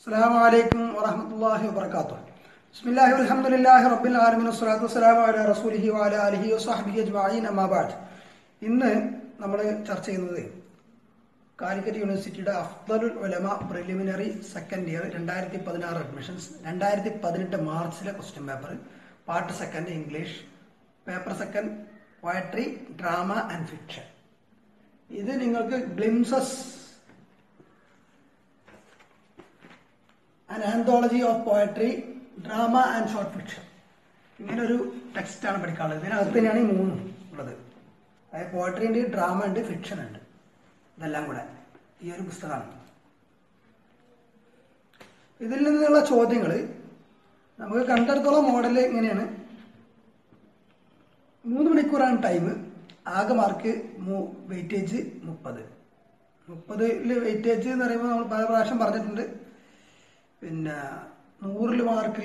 السلام عليكم ورحمة الله وبركاته بسم الله والحمد لله رب العالمين والصلاة والسلام على رسوله وعلى آله وصحبه أجمعين أما بعد ഇന്ന് നമ്മൾ ചർച്ച ചെയ്യുന്നത് കാലിക്കറ്റ് യൂണിവേഴ്സിറ്റിയുടെ അഫ്ദലുൽ ഉലമ പ്രിലിമിനറി സെക്കൻഡ് ഇയർ രണ്ടായിരത്തി പതിനാറ് അഡ്മിഷൻസ് രണ്ടായിരത്തി പതിനെട്ട് മാർച്ചിലെ question paper part second English paper second poetry drama and fiction ഇത് നിങ്ങൾക്ക് glimpses an anthology of poetry drama and short fiction ഇങ്ങനെ ഒരു ടെക്സ്റ്റാണ് പഠിക്കാനുള്ളത് ഇതിനകത്ത് തന്നെയാണ് ഈ മൂന്നും ഉള്ളത് അതായത് പോയട്രി ഉണ്ട് ഡ്രാമ ഉണ്ട് ഫിക്ഷൻ ഉണ്ട് ഇതെല്ലാം കൂടെ ഈ ഒരു പുസ്തകമാണ് ഇതിൽ നിന്നുള്ള ചോദ്യങ്ങൾ നമുക്ക് കണ്ടെടുത്തോളം മോഡൽ ഇങ്ങനെയാണ് മൂന്ന് മണിക്കൂറാണ് ടൈം ആകെ മാർക്ക് വെയിറ്റേജ് മുപ്പത് മുപ്പതിൽ വെയിറ്റേജ് എന്ന് പറയുമ്പോൾ നമ്മൾ പല പ്രാവശ്യം പറഞ്ഞിട്ടുണ്ട് പിന്നെ നൂറിൽ മാർക്കിൽ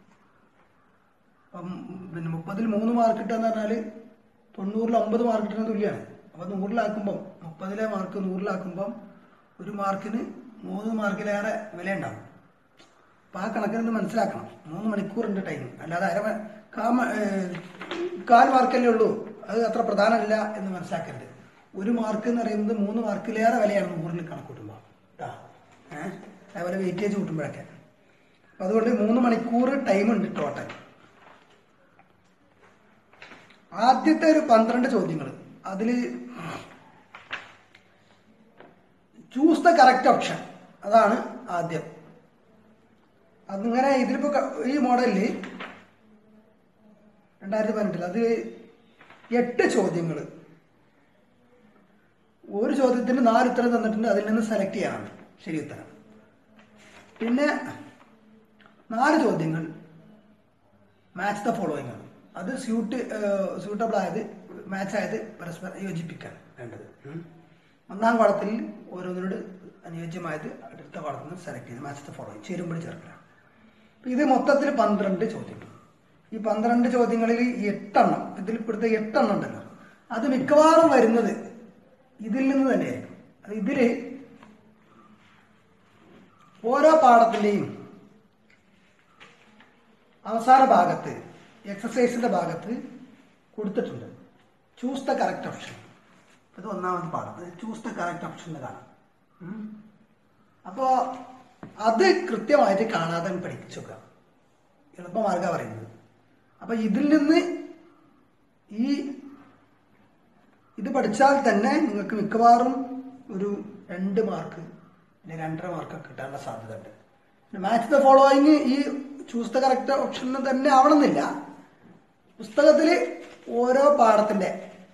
അപ്പം പിന്നെ മുപ്പതിൽ മൂന്ന് മാർക്ക് കിട്ടുക എന്ന് പറഞ്ഞാൽ തൊണ്ണൂറിൽ ഒമ്പത് മാർക്ക് കിട്ടുന്ന തുല്യമാണ് അപ്പം നൂറിലാക്കുമ്പം മുപ്പതിലെ മാർക്ക് നൂറിലാക്കുമ്പം ഒരു മാർക്കിന് മൂന്ന് മാർക്കിലേറെ വില ഉണ്ടാവും അപ്പം ആ കണക്കിന് മനസ്സിലാക്കണം മൂന്ന് മണിക്കൂറുണ്ട് ടൈം അല്ലാതെ അര മ- കാ മ- ഏഹ് കാൽ മാർക്കല്ലേ ഉള്ളൂ അത് അത്ര പ്രധാനമല്ല എന്ന് മനസ്സിലാക്കരുത് ഒരു മാർക്ക് എന്ന് പറയുന്നത് മൂന്ന് മാർക്കിലേറെ വിലയാണ് നൂറിൽ കണക്ക് കൂട്ടുമ്പോൾ കേട്ടോ ഏഹ് അതേപോലെ വെയിറ്റേജ് കൂട്ടുമ്പോഴൊക്കെ അപ്പം അതുകൊണ്ട് മൂന്ന് മണിക്കൂർ ടൈം ഉണ്ട് ടോട്ടൽ ആദ്യത്തെ ഒരു പന്ത്രണ്ട് ചോദ്യങ്ങൾ അതിൽ ചൂസ് ദ കറക്റ്റ് ഓപ്ഷൻ അതാണ് ആദ്യം അതിങ്ങനെ ഇതിലിപ്പോ ക- ഈ മോഡലിൽ രണ്ടായിരത്തി പതിനെട്ടിൽ അത് എട്ട് ചോദ്യങ്ങൾ ഒരു ചോദ്യത്തിന് നാല് ഉത്തരം തന്നിട്ടുണ്ട് അതിൽ നിന്ന് സെലക്ട് ചെയ്യാനാണ് ശരി ഉത്തരം പിന്നെ നാല് ചോദ്യങ്ങൾ മാച്ച് ദ ഫോളോയിങ് ആണ് അത് സ്യൂട്ട് സ്യൂട്ടബിൾ ആയത് മാച്ച് ആയത് പരസ്പരം യോജിപ്പിക്കാൻ വേണ്ടത് ഉം. ഒന്നാം പാഠത്തിൽ ഓരോന്നിനോട് അനുയോജ്യമായത് അടുത്ത പാഠത്തിൽ നിന്ന് സെലക്ട് ചെയ്ത് മാച്ച് ദ ഫോളോയിങ് ചേരുമ്പോൾ ചേർക്കണം അപ്പൊ ഇത് മൊത്തത്തിൽ പന്ത്രണ്ട് ചോദ്യങ്ങൾ ഈ പന്ത്രണ്ട് ചോദ്യങ്ങളിൽ ഈ എട്ടെണ്ണം ഇതിൽ ഇപ്പോഴത്തെ എട്ടെണ്ണം ഉണ്ടല്ലോ അത് മിക്കവാറും വരുന്നത് ഇതിൽ നിന്ന് തന്നെയായിരിക്കും അത് ഇതില് ഓരോ പാഠത്തിന്റെയും അവസാന ഭാഗത്ത് എക്സസൈസിന്റെ ഭാഗത്ത് കൊടുത്തിട്ടുണ്ട് ചൂസ് ദ കറക്റ്റ് ഓപ്ഷൻ ഇത് ഒന്നാമത്തെ പാഠം ചൂസ് ദ കറക്റ്റ് ഓപ്ഷൻ കാണാം ഉം. അപ്പോ അത് കൃത്യമായിട്ട് കാണാതെ പഠിച്ചു വെക്കുക എളുപ്പമാർഗ പറയുന്നത് അപ്പൊ ഇതിൽ നിന്ന് ഈ ഇത് പഠിച്ചാൽ തന്നെ നിങ്ങൾക്ക് മിക്കവാറും ഒരു രണ്ട് മാർക്ക് അല്ലെങ്കിൽ രണ്ടര മാർക്കൊക്കെ കിട്ടാനുള്ള സാധ്യത ഉണ്ട് മാച്ച് ദ ഫോളോയിങ് ഈ ചൂസ് ദ കറക്റ്റ് ഓപ്ഷനിൽ തന്നെ ആവണമെന്നില്ല പുസ്തകത്തിൽ ഓരോ പാഠത്തിന്റെ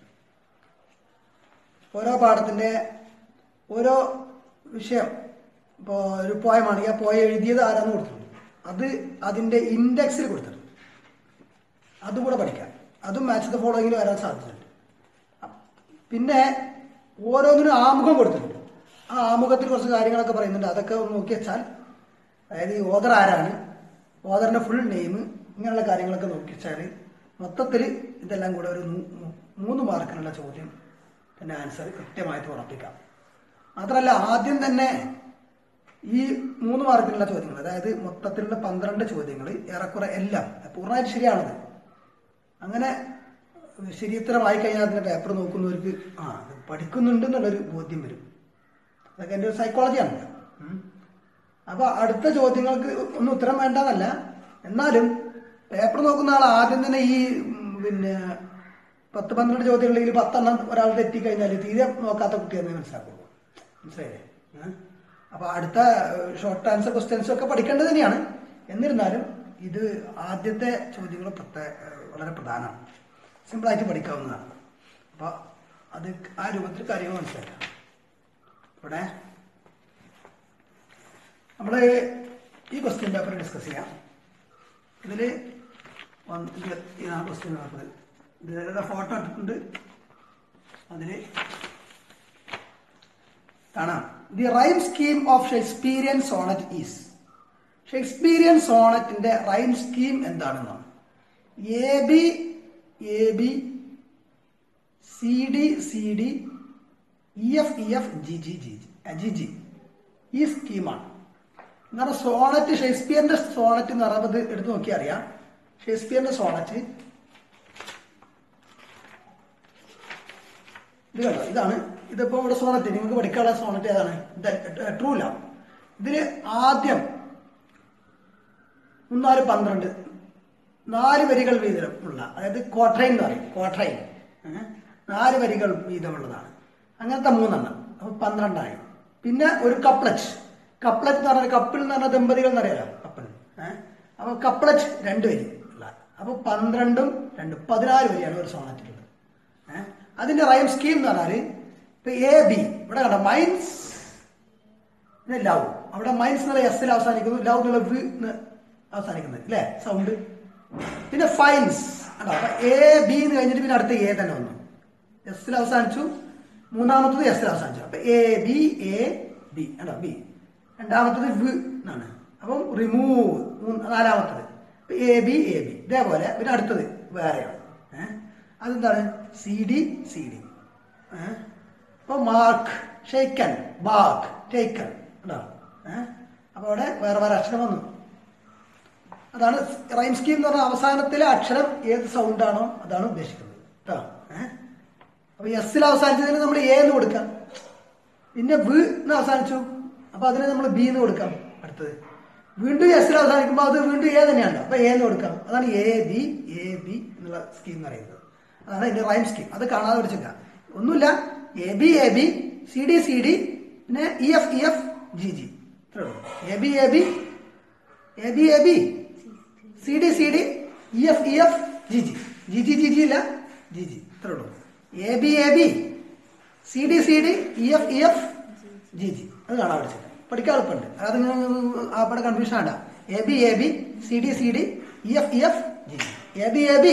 ഓരോ പാഠത്തിന്റെ ഓരോ വിഷയം ഇപ്പോൾ ഒരു പോയമാണെങ്കിൽ ആ പോയ എഴുതിയത് ആരാന്ന് കൊടുത്തിട്ടുണ്ട് അത് അതിന്റെ ഇൻഡെക്സിൽ കൊടുത്തിട്ടുണ്ട് അതും കൂടെ പഠിക്കാം അതും മാച്ച് ദ ഫോളോയിങ്ങിൽ വരാൻ സാധ്യതയുണ്ട് പിന്നെ ഓരോന്നിനും ആമുഖം കൊടുത്തിട്ടുണ്ട് ആ ആമുഖത്തിൽ കുറച്ച് കാര്യങ്ങളൊക്കെ പറയുന്നുണ്ട് അതൊക്കെ ഒന്ന് നോക്കി വെച്ചാൽ അതായത് ഈ ഓദർ ആരാണ് ഓദറിന്റെ ഫുൾ നെയിം ഇങ്ങനെയുള്ള കാര്യങ്ങളൊക്കെ നോക്കി വെച്ചാൽ മൊത്തത്തിൽ ഇതെല്ലാം കൂടെ ഒരു മൂ- മൂ- മൂന്ന് മാർക്കിനുള്ള ചോദ്യം പിന്നെ ആൻസർ കൃത്യമായിട്ട് ഉറപ്പിക്കാം മാത്രമല്ല ആദ്യം തന്നെ ഈ മൂന്ന് മാർക്കിനുള്ള ചോദ്യങ്ങൾ അതായത് മൊത്തത്തിലുള്ള പന്ത്രണ്ട് ചോദ്യങ്ങൾ ഏറെക്കുറെ എല്ലാം പൂർണ്ണമായിട്ട് ശരിയാണത് അങ്ങനെ ശരിയുത്തരമായി കഴിഞ്ഞാൽ അതിന്റെ പേപ്പർ നോക്കുന്നവർക്ക് ആ ഇത് പഠിക്കുന്നുണ്ട് എന്നുള്ളൊരു ബോധ്യം വരും അതൊക്കെ എൻ്റെ ഒരു സൈക്കോളജിയാണ് ഉം. അപ്പൊ അടുത്ത ചോദ്യങ്ങൾക്ക് ഒന്നും ഉത്തരം വേണ്ടെന്നല്ല എന്നാലും പേപ്പർ നോക്കുന്ന ആൾ ആദ്യം തന്നെ ഈ ഉം, പിന്നെ പത്ത് പന്ത്രണ്ട് ചോദ്യങ്ങളിൽ പത്തെണ്ണം ഒരാൾ തെറ്റിക്കഴിഞ്ഞാൽ തീരെ നോക്കാത്ത കുട്ടിയെന്ന് മനസ്സിലാക്കുള്ളൂ മനസ്സിലായില്ലേ ഏഹ്? അപ്പൊ അടുത്ത ഷോർട്ട് ആൻസർ ക്വസ്റ്റ്യൻസും ഒക്കെ പഠിക്കേണ്ടത് തന്നെയാണ് എന്നിരുന്നാലും ഇത് ആദ്യത്തെ ചോദ്യങ്ങൾ പ്രത്യേക വളരെ പ്രധാനമാണ് സിമ്പിളായിട്ട് പഠിക്കാവുന്നതാണ് അപ്പൊ അത് ആ രൂപത്തിൽ കാര്യങ്ങൾ മനസ്സിലാക്കാം ഇവിടെ നമ്മൾ ഈ ക്വസ്റ്റ്യൻ പേപ്പർ ഡിസ്കസ് ചെയ്യാം ഇതിൽ ഇതാണ് ക്വസ്റ്റ്യൻ പേപ്പർ ഇതിലെ ഫോട്ടോ ഇട്ടിട്ടുണ്ട് അതിൽ കാണാം the rhyme scheme of Shakespearean sonnet is Shakespearean സോണറ്റിന്റെ റൈം സ്കീം എന്താണെന്നാണ് A B A B C D C D E F E F G G G G G ഈ സ്കീമാണ് എന്ന് പറഞ്ഞാൽ സോണറ്റ് ഷേക്സ്പിയറിന്റെ സോണറ്റ് എന്ന് പറയുന്നത് എടുത്തു നോക്കിയാൽ അറിയാം ഷേക്സ്പിയറിന്റെ സോണറ്റ് ഇത് കണ്ടോ ഇതാണ് ഇതിപ്പോ ഇവിടെ സോണറ്റ് നിങ്ങൾക്ക് പഠിക്കാനുള്ള സോണറ്റ് ഏതാണ് ട്രൂ ലവ് ഇതില് ആദ്യം മൂന്നാല് പന്ത്രണ്ട് നാല് വരികൾ വീതമുള്ള അതായത് ക്വാട്രൈൻ എന്ന് പറയും ക്വാട്രൈൻ ഏഹ്? നാല് വരികൾ വീതമുള്ളതാണ് അങ്ങനത്തെ മൂന്നെണ്ണം അപ്പൊ പന്ത്രണ്ടായി പിന്നെ ഒരു കപ്ലറ്റ് കപ്ലറ്റ് എന്ന് പറഞ്ഞാൽ കപ്പിൾ എന്ന് പറഞ്ഞാൽ ദമ്പതികൾ എന്നറിയാലോ കപ്പിൾ ഏഹ് അപ്പൊ കപ്ലറ്റ് രണ്ട് വരി ഉള്ള അപ്പൊ പന്ത്രണ്ടും രണ്ടും പതിനാല് വരിയാണ് ഒരു സോണറ്റിലുള്ളത് ഏഹ് അതിന്റെ റൈം സ്കീം എന്ന് പറഞ്ഞാല് ഇപ്പൊ എ ബി ഇവിടെ കണ്ടോ മൈൻസ് പിന്നെ ലവ് അവിടെ മൈൻസ് എന്നുള്ള എസിൽ അവസാനിക്കുന്നു ലവ് എന്നുള്ള വി എന്ന് അവസാനിക്കുന്നത് അല്ലേ സൗണ്ട് പിന്നെ ഫൈൻസ് അല്ല അപ്പൊ എ ബി എന്ന് കഴിഞ്ഞിട്ട് പിന്നെ അടുത്ത എ തന്നെ വന്നു എസിൽ അവസാനിച്ചു മൂന്നാമത്തത് എസിൽ അവസാനിച്ചു അപ്പൊ എ ബി എ ബി അല്ല ബി രണ്ടാമത്തത് വി എന്നാണ് അപ്പം റിമൂവ് നാലാമത്തത് എ ബി എ ബി ഇതേപോലെ പിന്നെ അടുത്തത് വേറെയാണ് ഏഹ് അതെന്താണ് സി ഡി സി ഡി ഏഹ് അപ്പൊ മാർക്ക് ഷെയ്ക്കൻ ബാക്ക് ടേക്കൻ ഉണ്ടോ ഏഹ് അപ്പൊ അവിടെ വേറെ വേറെ അക്ഷരം വന്നു അതാണ് റൈം സ്കീം എന്ന് പറഞ്ഞാൽ അവസാനത്തിലെ അക്ഷരം ഏത് സൗണ്ട് ആണോ അതാണ് ഉദ്ദേശിക്കുന്നത് കേട്ടോ ഏഹ് അപ്പൊ എസ്സിൽ അവസാനിച്ചതിന് നമ്മൾ എ എന്ന് കൊടുക്കാം പിന്നെ വ് എന്ന് അവസാനിച്ചു അപ്പൊ അതിന് നമ്മൾ ബി എന്ന് കൊടുക്കാം അടുത്തത് വീണ്ടും എസ്സിൽ അവസാനിക്കുമ്പോൾ അത് വീണ്ടും എ തന്നെയാണല്ലോ അപ്പൊ എ എന്ന് കൊടുക്കാം അതാണ് എ ബി എ ബി എന്നുള്ള സ്കീം എന്ന് പറയുന്നത് അതാണ് ഇതിന്റെ റൈം സ്കീം അത് കാണാതെ പഠിച്ചേക്കാം ഒന്നുമില്ല A B A B C D C D പിന്നെ E F E F G G ഇത്രേ ഉള്ളൂ A B A B A B A B C D C D E F E F G G G G G G ഇല്ല G G ഇത്രേ ഉള്ളൂ A B A B C D C D E F E F G G അത് കാണാൻ പഠിച്ചത് പഠിക്കാൻ എളുപ്പമുണ്ട് അത് അവിടെ കൺഫ്യൂഷൻ ആണ്ട A B A B C D C D E F E F G G A B A B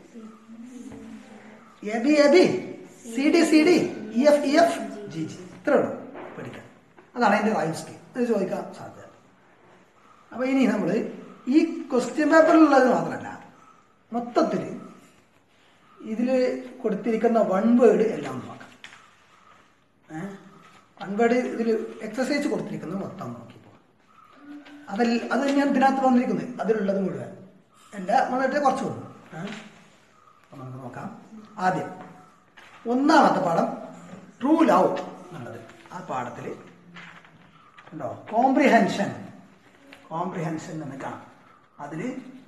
A B A B C D C D E F E F G G ഇത്രേ ഉള്ളൂ പഠിക്കാൻ അതാണ് അതിന്റെ rhyme scheme ഇത് ചോദിക്കാൻ സാധ്യത അപ്പൊ ഇനി നമ്മൾ ഈ ക്വസ്റ്റ്യൻ പേപ്പറിലുള്ളത് മാത്രമല്ല മൊത്തത്തിൽ ഇതിൽ കൊടുത്തിരിക്കുന്ന വൺ വേർഡ് എല്ലാം നോക്കാം വൺ വേർഡ് ഇതിൽ എക്സസൈസ് കൊടുത്തിരിക്കുന്നത് മൊത്തം നോക്കിപ്പോ അതിൽ അത് ഞാൻ ഇതിനകത്ത് വന്നിരിക്കുന്നത് അതിലുള്ളത് മുഴുവൻ എല്ലാം വന്നിട്ട് കുറച്ച് വന്നു ഏഹ്? അപ്പൊ നമുക്ക് നോക്കാം ആദ്യം ഒന്നാമത്തെ പാഠം ട്രൂ ലവ് എന്നുള്ളത് ആ പാഠത്തിൽ ഉണ്ടോ കോംപ്രിഹെൻഷൻ കോംപ്രിഹെൻഷൻ എന്ന് കാണാം അതില്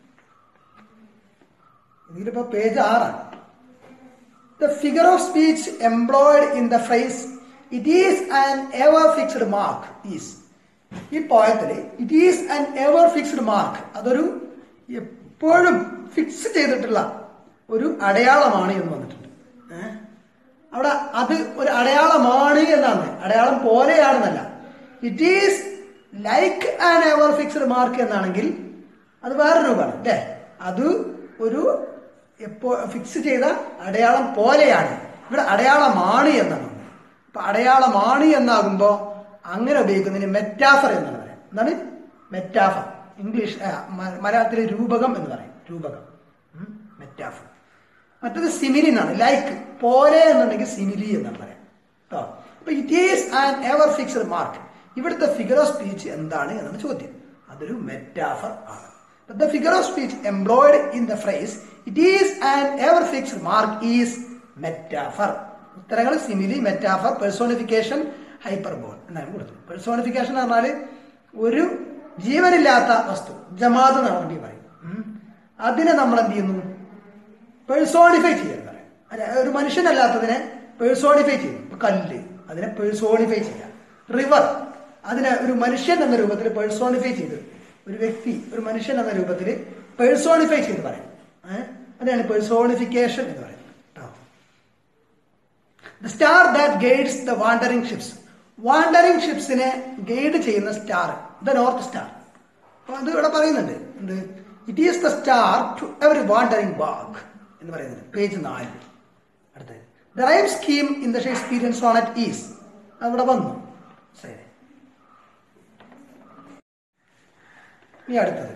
ഇതിലിപ്പോ പേജ് ആറാണ് the figure of speech employed in the phrase it is an ever fixed mark is ഈ പോയത്തില് it is an ever fixed mark അതൊരു എപ്പോഴും ഫിക്സ് ചെയ്തിട്ടുള്ള ഒരു അടയാളമാണ് എന്ന് വന്നിട്ടുണ്ട് ഏഹ് അവിടെ അത് ഒരു അടയാളമാണ് എന്നാണ് അടയാളം പോലെയാണെന്നല്ല it is like an ever fixed mark എന്നാണെങ്കിൽ അത് വേറെ രൂപമാണ് അല്ലേ അത് ഒരു എപ്പോ ഫിക്സ് ചെയ്ത അടയാളം പോലെയാണ് ഇവിടെ അടയാളമാണ് എന്നാണ് അപ്പൊ അടയാളമാണ് എന്നാകുമ്പോ അങ്ങനെ ഉപയോഗിക്കുന്നതിന് മെറ്റാഫർ എന്നാണ് പറയാം എന്താണ് മെറ്റാഫർ ഇംഗ്ലീഷ് ആ, മ- മലയാളത്തിലെ രൂപകം എന്ന് പറയും രൂപകം മെറ്റാഫർ മറ്റത് സിമിലി എന്നാണ് ലൈക്ക് പോലെ എന്നുണ്ടെങ്കിൽ സിമിലി എന്നാണ് പറയാം കേട്ടോ അപ്പൊ it is an ever fixed mark ഇവിടുത്തെ ഫിഗർ ഓഫ് സ്പീച്ച് എന്താണ് എന്നാണ് ചോദ്യം അതൊരു മെറ്റാഫർ ആണ് the figure of speech employed in the phrase it is an ever fixed mark is metaphor ഉത്തരങ്ങൾ സിമിലി മെറ്റാഫർ പെർസോണിഫിക്കേഷൻ ഹൈപ്പർബോൾ എന്നാണ് കൊടുത്തത് പെർസോണിഫിക്കേഷൻ എന്ന് പറഞ്ഞാൽ ഒരു ജീവനില്ലാത്ത വസ്തു ജമാത് എന്നാണ് വേണ്ടി പറയും ഉം. അതിനെ നമ്മൾ എന്ത് ചെയ്യുന്നു പേഴ്സോണിഫൈ ചെയ്യാൻ പറയാം അല്ലെ ഒരു മനുഷ്യനല്ലാത്തതിനെ പേഴ്സോണിഫൈ ചെയ്യും ഇപ്പൊ കല്ല് അതിനെ പേഴ്സോണിഫൈ ചെയ്യാം റിവർ അതിനെ ഒരു മനുഷ്യൻ എന്ന രൂപത്തിൽ പേഴ്സോണിഫൈ ചെയ്ത് ഒരു വ്യക്തി ഒരു മനുഷ്യൻ എന്ന രൂപത്തിൽ പേഴ്സോണിഫൈ ചെയ്ത് പറയാം ഏഹ് അതാണ് പേഴ്സോണിഫിക്കേഷൻ എന്ന് പറയുന്നത് കേട്ടോ the star that guides the wandering ships wandering ഷിപ്സിനെ ഗൈഡ് ചെയ്യുന്ന സ്റ്റാർ ദ നോർത്ത് സ്റ്റാർ അപ്പൊ അത് ഇവിടെ പറയുന്നുണ്ട് എന്ത് it is the star to every wandering bag എന്ന് പറയുന്നത് പേജ് നാല് അടുത്തത് the rhyme scheme in the Shakespearean sonnet is അവിടെ വന്നു ശരി ഇനി അടുത്തത്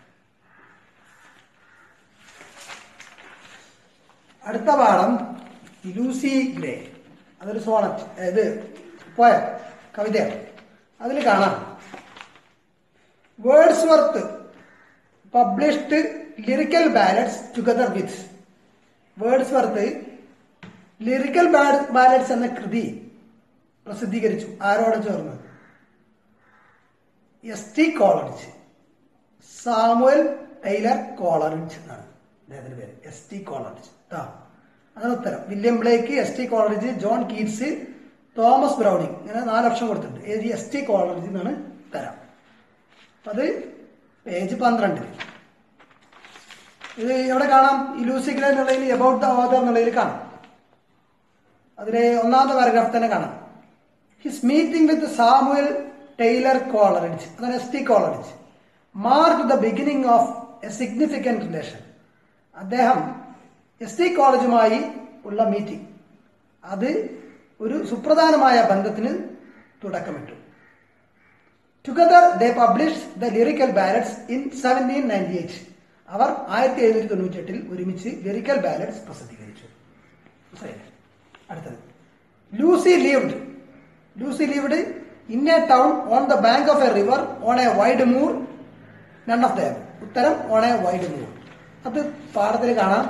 അടുത്ത പാഠം ലൂസി ഗ്രേ അതൊരു സോണറ്റ് ഇത് പോയ കവിതയാണ് അതിൽ കാണാം Wordsworth published lyrical ballads together with Wordsworth lyrical ballads എന്ന കൃതി പ്രസിദ്ധീകരിച്ചു ആരോടെ ചേർന്ന് S T Coleridge Samuel Taylor Coleridge എന്നാണ് അദ്ദേഹത്തിന്റെ പേര് എസ് ടി കോളറിഞ്ച് ആ അതാണ് ഉത്തരം William Blake S T Coleridge John Keats Thomas Browning ഇങ്ങനെ നാല് ഓപ്ഷൻ കൊടുത്തിട്ടുണ്ട് ഏത് എസ് ടി കോളറിഞ്ച് എന്നാണ് തരാം അപ്പൊ അത് പേജ് പന്ത്രണ്ടിൽ ഇത് എവിടെ കാണാം ഈ ലൂസിക്കൽ എന്നുള്ളതിൽ എബൌട്ട് ദ ഓതർ എന്നുള്ളതിൽ കാണാം അതിലെ ഒന്നാമത്തെ പാരഗ്രാഫ് തന്നെ കാണാം his meeting with Samuel Taylor Coleridge അതാണ് S T Coleridge mark the beginning of a significant relation അദ്ദേഹം എസ് ടി കോളേജുമായി ഉള്ള മീറ്റിംഗ് അത് ഒരു സുപ്രധാനമായ ബന്ധത്തിന് തുടക്കമിട്ടു together they publish the lyrical ballads in seventeen ninety eight അവർ ആയിരത്തി എഴുന്നൂറ്റി തൊണ്ണൂറ്റി എട്ടിൽ ഒരുമിച്ച് ലിറിക്കൽ ബാലറ്റ്സ് പ്രസിദ്ധീകരിച്ചു മനസ്സിലായില്ലേ? അടുത്തത് Lucy lived Lucy lived in a town on the bank of a river on a wide moor none of them ഉത്തരം ഓൺ എ വൈഡ് മൂർ അത് പാഠത്തിൽ കാണാം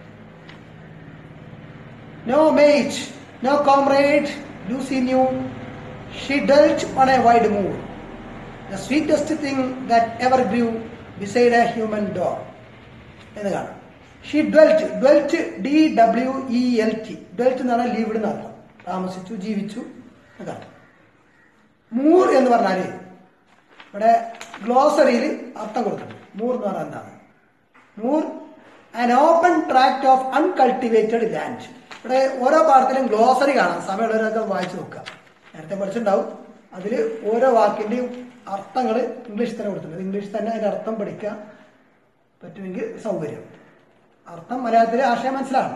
no mate no comrade Lucy knew she dwelt on a wide moor the sweetest thing that ever grew beside a human dog എന്ന് കാണാം she dwelt dwelt D W E L T dwelt എന്ന് പറഞ്ഞാൽ lived എന്ന് അർത്ഥം താമസിച്ചു ജീവിച്ചു എന്നർത്ഥം Moore എന്ന് പറഞ്ഞാല് ഇവിടെ ഗ്ലോസറിയിൽ അർത്ഥം കൊടുത്തിട്ടുണ്ട് മൂർ എന്ന് പറഞ്ഞാൽ എന്താണ് moor an open tract of uncultivated land ഇവിടെ ഓരോ പാഠത്തിലും ഗ്ലോസറി കാണാം സമയമുള്ളവരൊക്കെ വായിച്ചു നോക്കുക നേരത്തെ പഠിച്ചിട്ടുണ്ടാവും അതിൽ ഓരോ വാക്കിന്റെയും അർത്ഥങ്ങൾ ഇംഗ്ലീഷ് തന്നെ കൊടുത്തിട്ടുണ്ട് ഇംഗ്ലീഷ് തന്നെ അതിന്റെ അർത്ഥം പഠിക്കാൻ പറ്റുമെങ്കിൽ സൗകര്യം അർത്ഥം മലയാളത്തിലെ ആശയം മനസ്സിലാണ്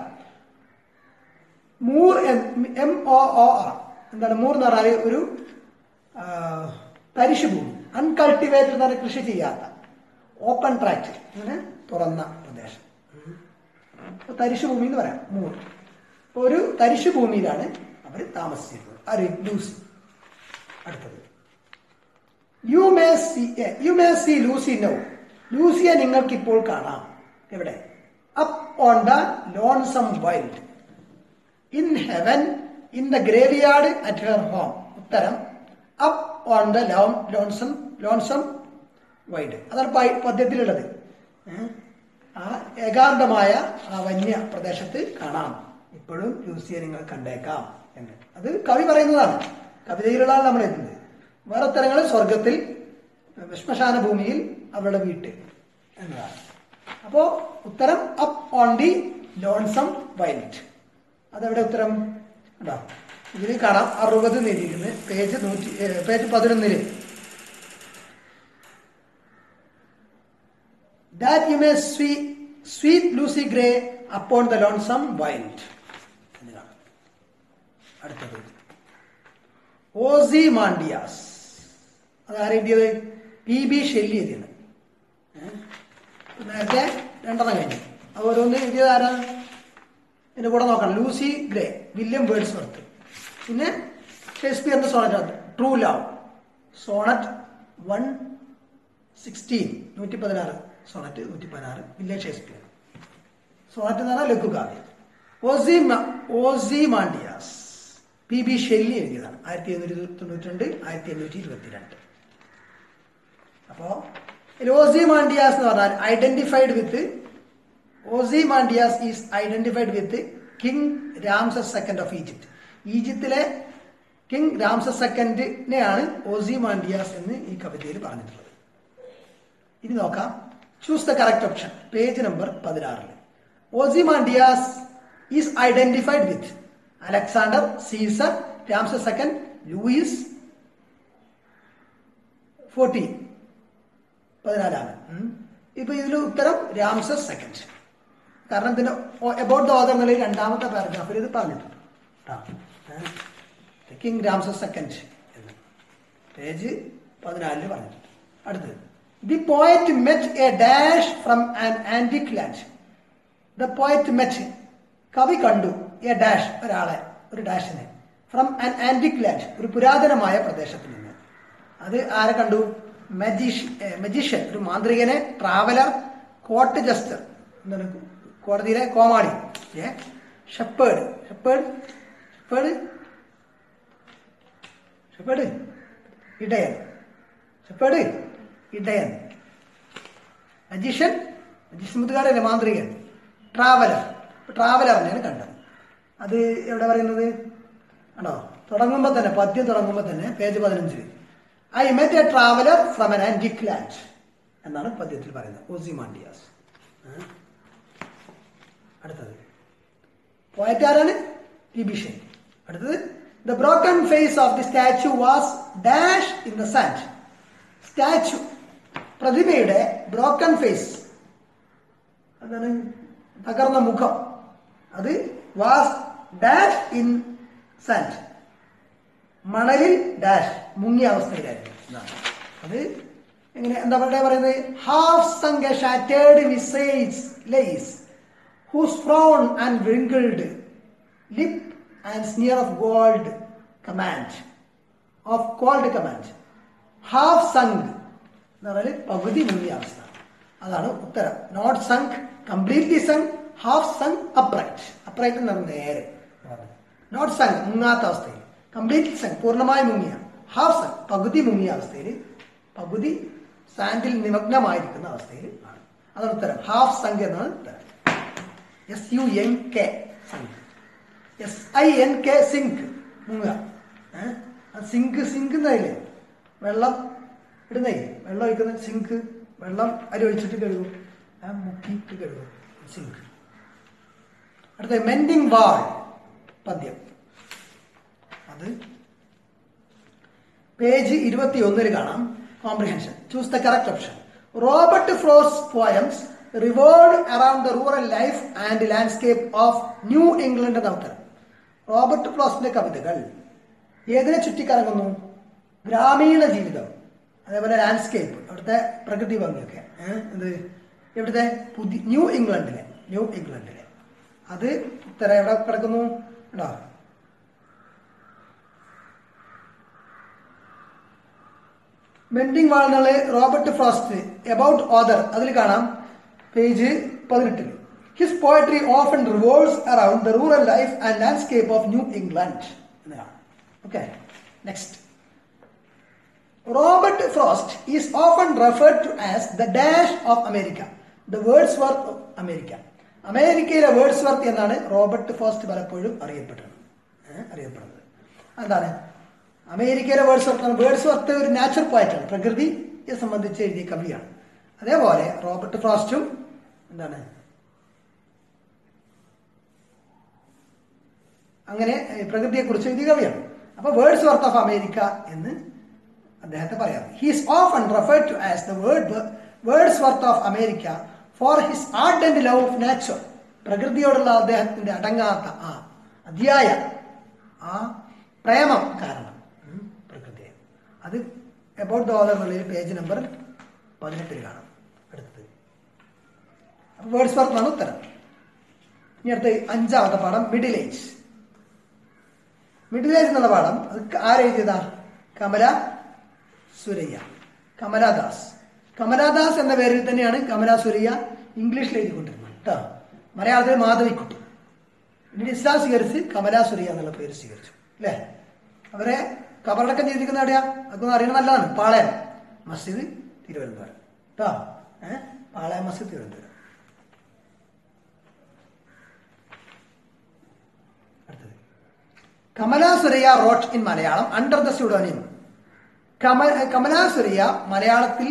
moor M O O R എന്താണ് മൂർ എന്ന് പറഞ്ഞാൽ ഒരു ആ, തരിശു ഭൂമി അൺകൾട്ടിവേറ്റഡ് എന്ന് പറഞ്ഞാൽ കൃഷി ചെയ്യാത്ത ഓപ്പൺ ട്രാക്ട് അങ്ങനെ തുറന്ന പ്രദേശം അപ്പൊ തരിശു ഭൂമി എന്ന് പറയാം മൂർ അപ്പൊ ഒരു തരിശു ഭൂമിയിലാണ് അവർ താമസിച്ചിരുന്നത് ആര് ലൂസി അടുത്തത് you may see you may see Lucy no ലൂസിയെ നിങ്ങൾക്ക് ഇപ്പോൾ കാണാം എവിടെ up on the lonesome wild in heaven in the graveyard at her home ഉത്തരം up on the lonesome lonesome wide അതാണ് പ- പദ്യത്തിലുള്ളത് ഏ? ആ ഏകാന്തമായ ആ വന്യ പ്രദേശത്ത് കാണാം ഇപ്പോഴും ലൂസിയെ നിങ്ങൾ കണ്ടേക്കാം എന്ന് അത് കവി പറയുന്നതാണ് കവിതയിലാണ് നമ്മൾ എത്തുന്നത് വേറെ ഉത്തരങ്ങൾ സ്വർഗത്തിൽ ശ്മശാന ഭൂമിയിൽ അവരുടെ വീട്ടിൽ എന്നതാണ് അപ്പോ ഉത്തരം up on the lonesome wild അതെവിടെ ഉത്തരം ഉണ്ടോ ഇതിൽ കാണാം അറുപത് നിരിക്കുന്നത് പേജ് നൂറ്റി ഏ, പേജ് പതിനൊന്നില് that you may sweep, sweep Lucy Gray upon the lonesome wild. എന്നതാണ്. അടുത്തത് ഓസി മാണ്ടിയാസ് അത് ആരെഴുതിയത് പി ബി ഷെല്ലി എഴുതിയത് ഏ? നേരത്തെ രണ്ടെണ്ണം കഴിഞ്ഞു അത് ഓരോന്ന് എഴുതിയത് ആരാ ഇതിന്റെ കൂടെ നോക്കണം Lucy Gray William Wordsworth പിന്നെ ഷേക്സ്പിയറിന്റെ sonnet true love sonnet one sixteen നൂറ്റി പതിനാറ് സോണറ്റ് നൂറ്റി പതിനാറ് വില്യം ഷേക്സ്പിയർ സോണറ്റ് എന്ന് പറഞ്ഞാൽ ലഘുകാവ്യം ഓസി മ- Ozymandias P B Shelley എഴുതിയതാണ് ആയിരത്തി എണ്ണൂറ്റി തൊണ്ണൂറ്റി രണ്ട് ആയിരത്തി എണ്ണൂറ്റി ഇരുപത്തിരണ്ട് അപ്പോ ഇതിൽ ഓസി മാണ്ടിയാസ് എന്ന് പറഞ്ഞാൽ identified with Ozymandias is identified with King Rameses second of Egypt ഈജിപ്തിലെ കിങ് രാംസസ് സെക്കൻഡിനെയാണ് ഓസി മാണ്ടിയാസ് എന്ന് ഈ കവിതയിൽ പറഞ്ഞിട്ടുള്ളത് ഇനി നോക്കാം choose the correct option page number പതിനാറില് Ozymandias is identified with Alexander Caesar Rameses second Louis fourteen പതിനാലാണ് ഉം. ഇപ്പൊ ഇതിൽ ഉത്തരം രാംസസ് സെക്കൻഡ് കാരണം ഇതിന്റെ എബൌട്ട് ദ ഓദർ എന്നുള്ള രണ്ടാമത്തെ പാരഗ്രാഫിൽ ഇത് പറഞ്ഞിട്ടുണ്ട് കിങ് രാംസസ് സെക്കൻഡ് എന്ന് പേജ് പതിനാലില് പറഞ്ഞിട്ടുണ്ട് അടുത്തത് the poet met a dash from an antique land the poet met കവി കണ്ടു എ ഡാഷ് ഒരാളെ ഒരു ഡാഷിനെ ഫ്രം ആൻ ആന്റിക് ലാൻഡ് ഒരു പുരാതനമായ പ്രദേശത്ത് നിന്ന് അത് ആരെ കണ്ടു മജീഷ് മജീഷ്യൻ ഒരു മാന്ത്രികനെ ട്രാവലർ കോർട്ട് ജസ്റ്റർ എന്താണ് കോടതിയിലെ കോമാളി ഏ ഷെപ്പേഡ് ഷെപ്പേഡ് ഷെപ്പേഡ് ഷെപ്പേഡ് ഇടയൻ ഷെപ്പേഡ് ഇടയൻ മജീഷ്യൻ മജീഷ്യൻ മുത്തുകാരല്ലേ മാന്ത്രികൻ ട്രാവലർ ട്രാവലറിനെയാണ് കണ്ടത് അത് എവിടെ പറയുന്നത് ആണോ തുടങ്ങുമ്പോൾ തന്നെ പദ്യം തുടങ്ങുമ്പോൾ തന്നെ പേജ് പതിനഞ്ചിൽ I met a traveller from an antique land എന്നാണ് പദ്യത്തിൽ പറയുന്നത് ഓസിമാണ്ടിയാസ് അടുത്തത് പോയറ്റ് ആരാണ് ടി ബി ഷെയ്ൻ അടുത്തത് the broken face of the statue was dash in the sand statue പ്രതിമയുടെ ബ്രോക്കൺ ഫേസ് എന്താണ് തകർന്ന മുഖം അത് വാസ് ഡാഷ് ഇൻ സാൻഡ് മണലിൽ ഡാഷ് മുങ്ങിയ അവസ്ഥയിലായിരുന്നു എന്നാണ് അത് എങ്ങനെ എന്താ പറയുക പറയുന്നത് half sunk shattered visage lies whose frown and wrinkled lip and sneer of gold command of cold command half sunk എന്ന് പറഞ്ഞാൽ പകുതി മുങ്ങിയ അവസ്ഥ അതാണ് ഉത്തരം not sunk completely sunk half sunk upright upright എന്ന് പറഞ്ഞാൽ നേരെ നോട്ട് സങ്ക് മുങ്ങാത്ത അവസ്ഥയിൽ കംപ്ലീറ്റ്ലി സങ്ക് പൂർണ്ണമായി മുങ്ങിയ ഹാഫ് സങ്ക് പകുതി മുങ്ങിയ അവസ്ഥയിൽ പകുതി സാൻഡിൽ നിമഗ്നമായിരിക്കുന്ന അവസ്ഥയിൽ ആണ് അതാണ് ഉത്തരം ഹാഫ് സങ്ക് എന്നാണ് ഉത്തരം S U N K sunk S I N K sink മുങ്ങുക ഏഹ് അത് സിങ്ക് സിങ്ക് എന്നതില്ലേ വെള്ളം ഇടുന്നേ വെള്ളം ഒഴിക്കുന്ന സിങ്ക് വെള്ളം അരി ഒഴിച്ചിട്ട് കഴുകും ആ മുക്കിയിട്ട് കഴുകും സിങ്ക് അടുത്ത മെൻഡിങ് വാൾ പദ്യം അത് പേജ് ഇരുപത്തി ഒന്നിൽ കാണാം comprehension choose the correct option Robert Frost poems revolve around the rural life and landscape of New England എന്ന ഉത്തരം റോബർട്ട് ഫ്രോസിന്റെ കവിതകൾ ഏതിനെ ചുറ്റിക്കറങ്ങുന്നു ഗ്രാമീണ ജീവിതം അതേപോലെ ലാൻഡ്സ്കേപ്പ് അവിടുത്തെ പ്രകൃതി ഭംഗിയൊക്കെ ഏഹ് ഇത് ഇവിടുത്തെ പുതിയ ന്യൂ ഇംഗ്ലണ്ടിലെ ന്യൂ ഇംഗ്ലണ്ടിലെ അത് ഉത്തരം എവിടെ കിടക്കുന്നു ഉണ്ടോ മെൻഡിങ് വാൾന്നുള്ള റോബർട്ട് ഫ്രോസ്റ്റ് എബൌട്ട് ഓദർ അതിൽ കാണാം പേജ് പതിനെട്ടിൽ his poetry often revolves around the rural life and landscape of New England എന്നതാണ് okay next Robert Frost is often referred to as the dash of America, the Wordsworth of America. അമേരിക്കയിലെ Wordsworth എന്നാണ് Robert Frost പലപ്പോഴും അറിയപ്പെട്ടത് ഏ, അറിയപ്പെടുന്നത് എന്താണ് അമേരിക്കയിലെ Wordsworth Wordsworth ഒരു നാച്ചുറൽ പോയറ്റാണ് പ്രകൃതിയെ സംബന്ധിച്ച് എഴുതിയ കവിയാണ് അതേപോലെ റോബർട്ട് ഫ്രോസ്റ്റും എന്താണ് അങ്ങനെ ഏ, പ്രകൃതിയെക്കുറിച്ച് എഴുതിയ കവിയാണ് അപ്പൊ വേർഡ്സ് വർത്ത് ഓഫ് അമേരിക്ക എന്ന് അദ്ദേഹത്തെ പറയാം he's often referred to as the word Wordsworth of America for his art and love of nature പ്രകൃതിയോടുള്ള അദ്ദേഹത്തിന്റെ അടങ്ങാത്ത ആ അതിയായ ആ പ്രേമം കാരണം ഉം, പ്രകൃതിയെ അത് എബൌട്ട് ദ ഓദർ എന്നുള്ള പേജ് നമ്പർ പതിനെട്ടിൽ കാണാം അടുത്തത് അപ്പൊ വേർഡ്സ് വർത്താണ് ഉത്തരം ഇനി അടുത്ത അഞ്ചാമത്തെ പാഠം മിഡിൽ ഏജ് മിഡിൽ ഏജ് എന്നുള്ള പാഠം അത് ആരെഴുതിയതാ കമല സുരയ്യ കമലാദാസ് കമലാദാസ് എന്ന പേരിൽ തന്നെയാണ് കമല സുരയ്യ ഇംഗ്ലീഷിൽ എഴുതിക്കൊണ്ടിരുന്നത് കേട്ടോ മലയാളത്തിൽ മാധവിക്കുട്ടി പിന്നീട് ഇസ്ലാം സ്വീകരിച്ച് കമല സുരയ്യ എന്നുള്ള പേര് സ്വീകരിച്ചു അല്ലേ അവരെ കബറടക്കം ചെയ്തിരിക്കുന്ന എവിടെയാ അതൊക്കെ അറിയണം നല്ലതാണ് പാളയം മസ്ജിദ് തിരുവനന്തപുരം കേട്ടോ ഏഹ് പാളയം മസ്ജിദ് തിരുവനന്തപുരം അടുത്തത് Kamala Surayya wrote in Malayalam under the pseudonym കമ കമലാ സുരയ്യ മലയാളത്തിൽ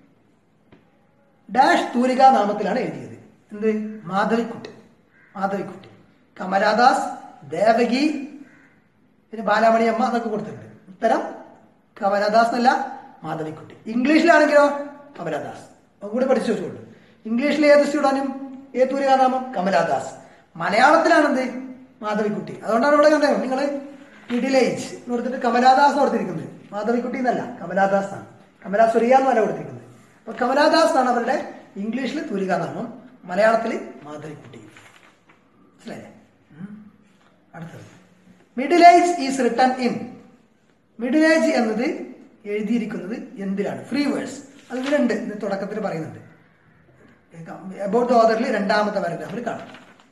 ഡാഷ് തൂലിക നാമത്തിലാണ് എഴുതിയത് എന്ത് മാധവിക്കുട്ടി മാധവിക്കുട്ടി കമലാദാസ് ദേവകി പിന്നെ ബാലാമണി അമ്മ അതൊക്കെ കൊടുത്തിട്ടുണ്ട് ഉത്തരം കമലാദാസ് എന്നല്ല മാധവിക്കുട്ടി ഇംഗ്ലീഷിലാണെങ്കിലോ കമലാദാസ് അതും കൂടി പഠിച്ചു വെച്ചോളൂ ഇംഗ്ലീഷിൽ ഏത് സ്റ്റുഡനും ഏത് തൂലികാനാമം കമലാദാസ് മലയാളത്തിലാണെന്ത് മാധവിക്കുട്ടി അതുകൊണ്ടാണ് ഇവിടെ കണ്ടത് നിങ്ങൾ മിഡിൽ ഏജ് എന്ന് കൊടുത്തിട്ട് കമലാദാസ് എന്ന് കൊടുത്തിരിക്കുന്നത് മാധവിക്കുട്ടി എന്നല്ല കമലാദാസ് ആണ് കമലാ സുരിയ എന്നല്ല കൊടുത്തിരിക്കുന്നത് അപ്പൊ കമലാദാസ് ആണ് അവരുടെ ഇംഗ്ലീഷിൽ തൂലികാനാമം മലയാളത്തിൽ മാധവിക്കുട്ടി മനസ്സിലായില്ലേ ഉം. അടുത്തത് middle age is written in middle age എന്നത് എഴുതിയിരിക്കുന്നത് എന്തിലാണ് ഫ്രീ വേഴ്സ് അത് ഇതിലുണ്ട് ഇത് തുടക്കത്തിൽ പറയുന്നുണ്ട് അബൌട്ട് ദ ഓദറിൽ രണ്ടാമത്തെ പാരഗ്രാഫിൽ കാണാം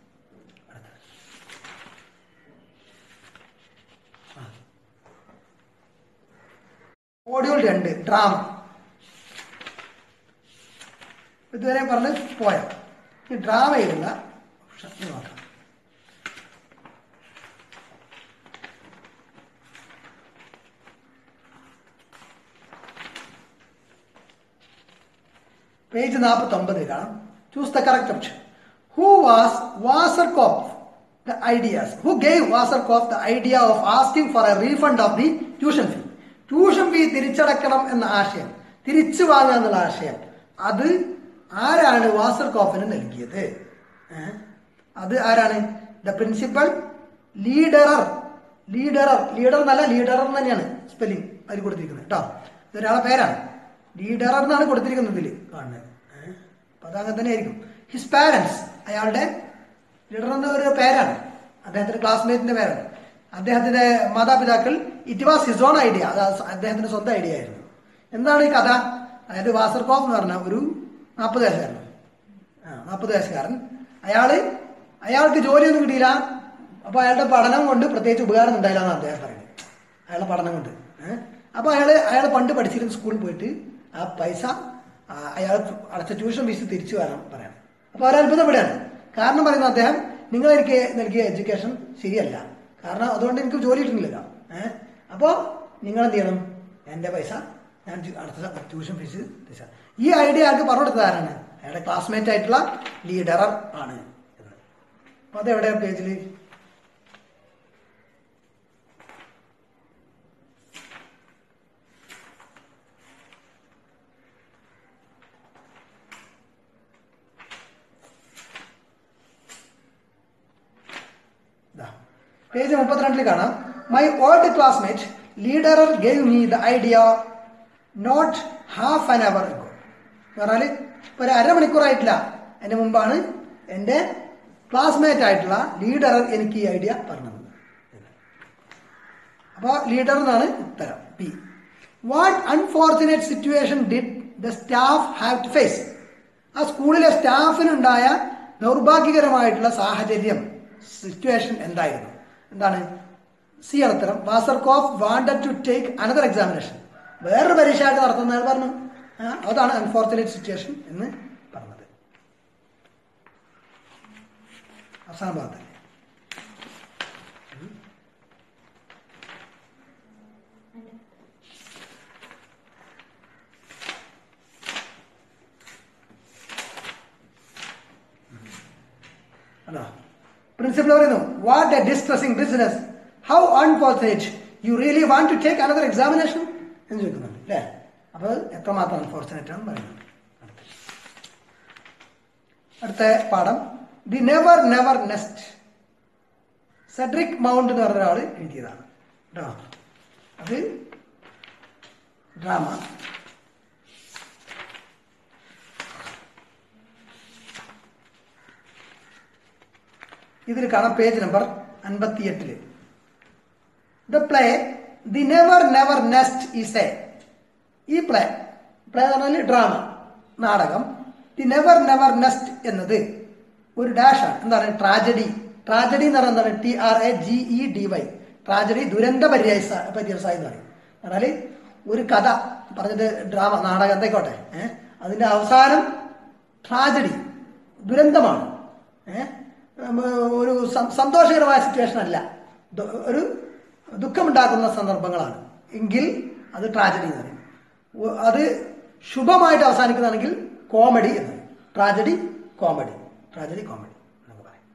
മോഡ്യൂൾ രണ്ട് ഡ്രാമ ഇതുവരെ പറഞ്ഞ് പോയ ഈ ഡ്രാമയിലുള്ള ഓപ്ഷൻ ഇത് നോക്കാം പേജ് നാൽപ്പത്തി ഒമ്പതിൽ കാണാം choose the correct option who was Wasserkopf the ideas who gave Wasserkopf the idea of asking for a refund of the tuition fee tuition fee തിരിച്ചടക്കണം എന്ന ആശയം തിരിച്ചു വാങ്ങുക എന്നുള്ള ആശയം അത് ആരാണ് വാസർ കോഫിന് നൽകിയത് ഏ? അത് ആരാണ് the principal Leaderer Leaderer Leader എന്നല്ല ലീഡറർ എന്ന് തന്നെയാണ് സ്പെല്ലിംഗ് അതിൽ കൊടുത്തിരിക്കുന്നത് കേട്ടോ ഇതൊരാളെ പേരാണ് ലീഡറർ എന്നാണ് കൊടുത്തിരിക്കുന്നത് ഇതിൽ കാണുന്നത് ഏ? അപ്പൊ അത് അങ്ങനെ തന്നെ ആയിരിക്കും ഹിസ് പാരൻസ് അയാളുടെ ലീഡർ എന്ന ഒരു പേരാണ് അദ്ദേഹത്തിന്റെ ക്ലാസ്മേറ്റിന്റെ പേരാണ് അദ്ദേഹത്തിന്റെ മാതാപിതാക്കൾ it was his own idea അത് അദ്ദേഹത്തിന്റെ സ്വന്തം ഐഡിയ ആയിരുന്നു എന്താണ് ഈ കഥ അതായത് വാസർകോഫ് എന്ന് പറഞ്ഞ ഒരു നാൽപ്പത് വയസ്സുകാരൻ ആ നാൽപ്പത് വയസ്സുകാരൻ അയാള് അയാൾക്ക് ജോലിയൊന്നും കിട്ടിയില്ല അപ്പൊ അയാളുടെ പഠനം കൊണ്ട് പ്രത്യേകിച്ച് ഉപകാരം ഉണ്ടായില്ല എന്ന് അദ്ദേഹം പറയുന്നത് അയാളുടെ പഠനം കൊണ്ട് ഏഹ് അപ്പൊ അയാള് അയാൾ പണ്ട് പഠിച്ചിരുന്ന സ്കൂളിൽ പോയിട്ട് ആ പൈസ ആ, അയാൾ അടച്ച ട്യൂഷൻ ഫീസ് തിരിച്ചു വരാൻ പറയണം അപ്പൊ അവർ അത്ഭുതപ്പെടുകയാണ് കാരണം പറയുന്നത് അദ്ദേഹം നിങ്ങൾ എനിക്ക് നൽകിയ എഡ്യൂക്കേഷൻ ശരിയല്ല കാരണം അതുകൊണ്ട് എനിക്ക് ജോലി കിട്ടുന്നില്ലല്ലോ ഏഹ് അപ്പോ നിങ്ങൾ എന്ത് ചെയ്യണം എന്റെ പൈസ ഞാൻ ജു- അടുത്ത ട്യൂഷൻ ഫീസ് തിരിച്ചാൽ ഈ ഐഡിയ അയാൾക്ക് പറഞ്ഞു കൊടുത്തത് ആരാണ് അയാളുടെ ക്ലാസ്മേറ്റ് ആയിട്ടുള്ള ലീഡറർ ആണ് എന്ന് അപ്പൊ അതെവിടെ പേജിൽ പേജ് മുപ്പത്തിരണ്ടിൽ കാണാം my old classmate Leaderer gave me the idea not half an hour എന്ന് പറഞ്ഞാല് ഇപ്പൊ ഒരു അരമണിക്കൂറായിട്ടില്ല എന്റെ മുമ്പാണ് എന്റെ ക്ലാസ്മേറ്റ് ആയിട്ടുള്ള ലീഡർ എനിക്ക് ഈ ഐഡിയ പറഞ്ഞത് അപ്പൊ ലീഡർ എന്നാണ് ഉത്തരം B what unfortunate situation did the staff have to face ആ സ്കൂളിലെ സ്റ്റാഫിനുണ്ടായ ദൗർഭാഗ്യകരമായിട്ടുള്ള സാഹചര്യം സിറ്റുവേഷൻ എന്തായിരുന്നു എന്താണ് സി ആണ് ഉത്തരം Wasserkopf wanted to take another examination വേറൊരു പരീക്ഷയായിട്ട് നടത്തുന്ന ആൾ പറഞ്ഞു ആ, അതാണ് അൺഫോർച്ചുനേറ്റ് സിറ്റുവേഷൻ എന്ന് പറഞ്ഞത് അവസാന ഭാഗത്ത് അല്ലോ പ്രിൻസിപ്പൽ പറയുന്നു what a distressing business how unfortunate you really want to take another examination എന്ന് ചോദിക്കുന്നുണ്ട് അല്ലേ അപ്പോൾ എത്രമാത്രം അൺഫോർച്ചുനേറ്റ് ആണെന്ന് പറയുന്നത് അടുത്ത പാഠം the never never nest Cedric Mount എന്ന് പറഞ്ഞ ഒരാൾ എഴുതിയതാണ് കേട്ടോ അത് ഡ്രാമ ഇതിൽ കാണാം പേജ് നമ്പർ അൻപത്തിയെട്ടില് the play the never never nest is a ഈ പ്ലേ പ്ലേ എന്ന് പറഞ്ഞാൽ ഡ്രാമ നാടകം ദി നെവർ നെവർ നെസ്റ്റ് എന്നത് ഒരു ഡാഷ് ആണ് എന്താണ് ട്രാജഡി ട്രാജഡി എന്ന് പറയുന്നത് എന്താണ് T R A G E D Y tragedy ദുരന്ത പര്യാസ പര്യവസായം എന്ന് പറയും പറഞ്ഞാല് ഒരു കഥ പറഞ്ഞിട്ട് ഡ്രാമ നാടകം എന്തൊക്കെയോട്ടെ ഏഹ് അതിന്റെ അവസാനം ട്രാജഡി ദുരന്തമാണ് ഏഹ് ഉം, ഒരു സം- സന്തോഷകരമായ സിറ്റുവേഷൻ അല്ല ദു- ഒരു ദുഃഖമുണ്ടാക്കുന്ന സന്ദർഭങ്ങളാണ് എങ്കിൽ അത് ട്രാജഡി എന്ന് പറയും ഉ- അത് ശുഭമായിട്ട് അവസാനിക്കുന്നതാണെങ്കിൽ കോമഡി എന്ന് പറയും ട്രാജഡി കോമഡി ട്രാജഡി കോമഡി എന്നൊക്കെ പറയും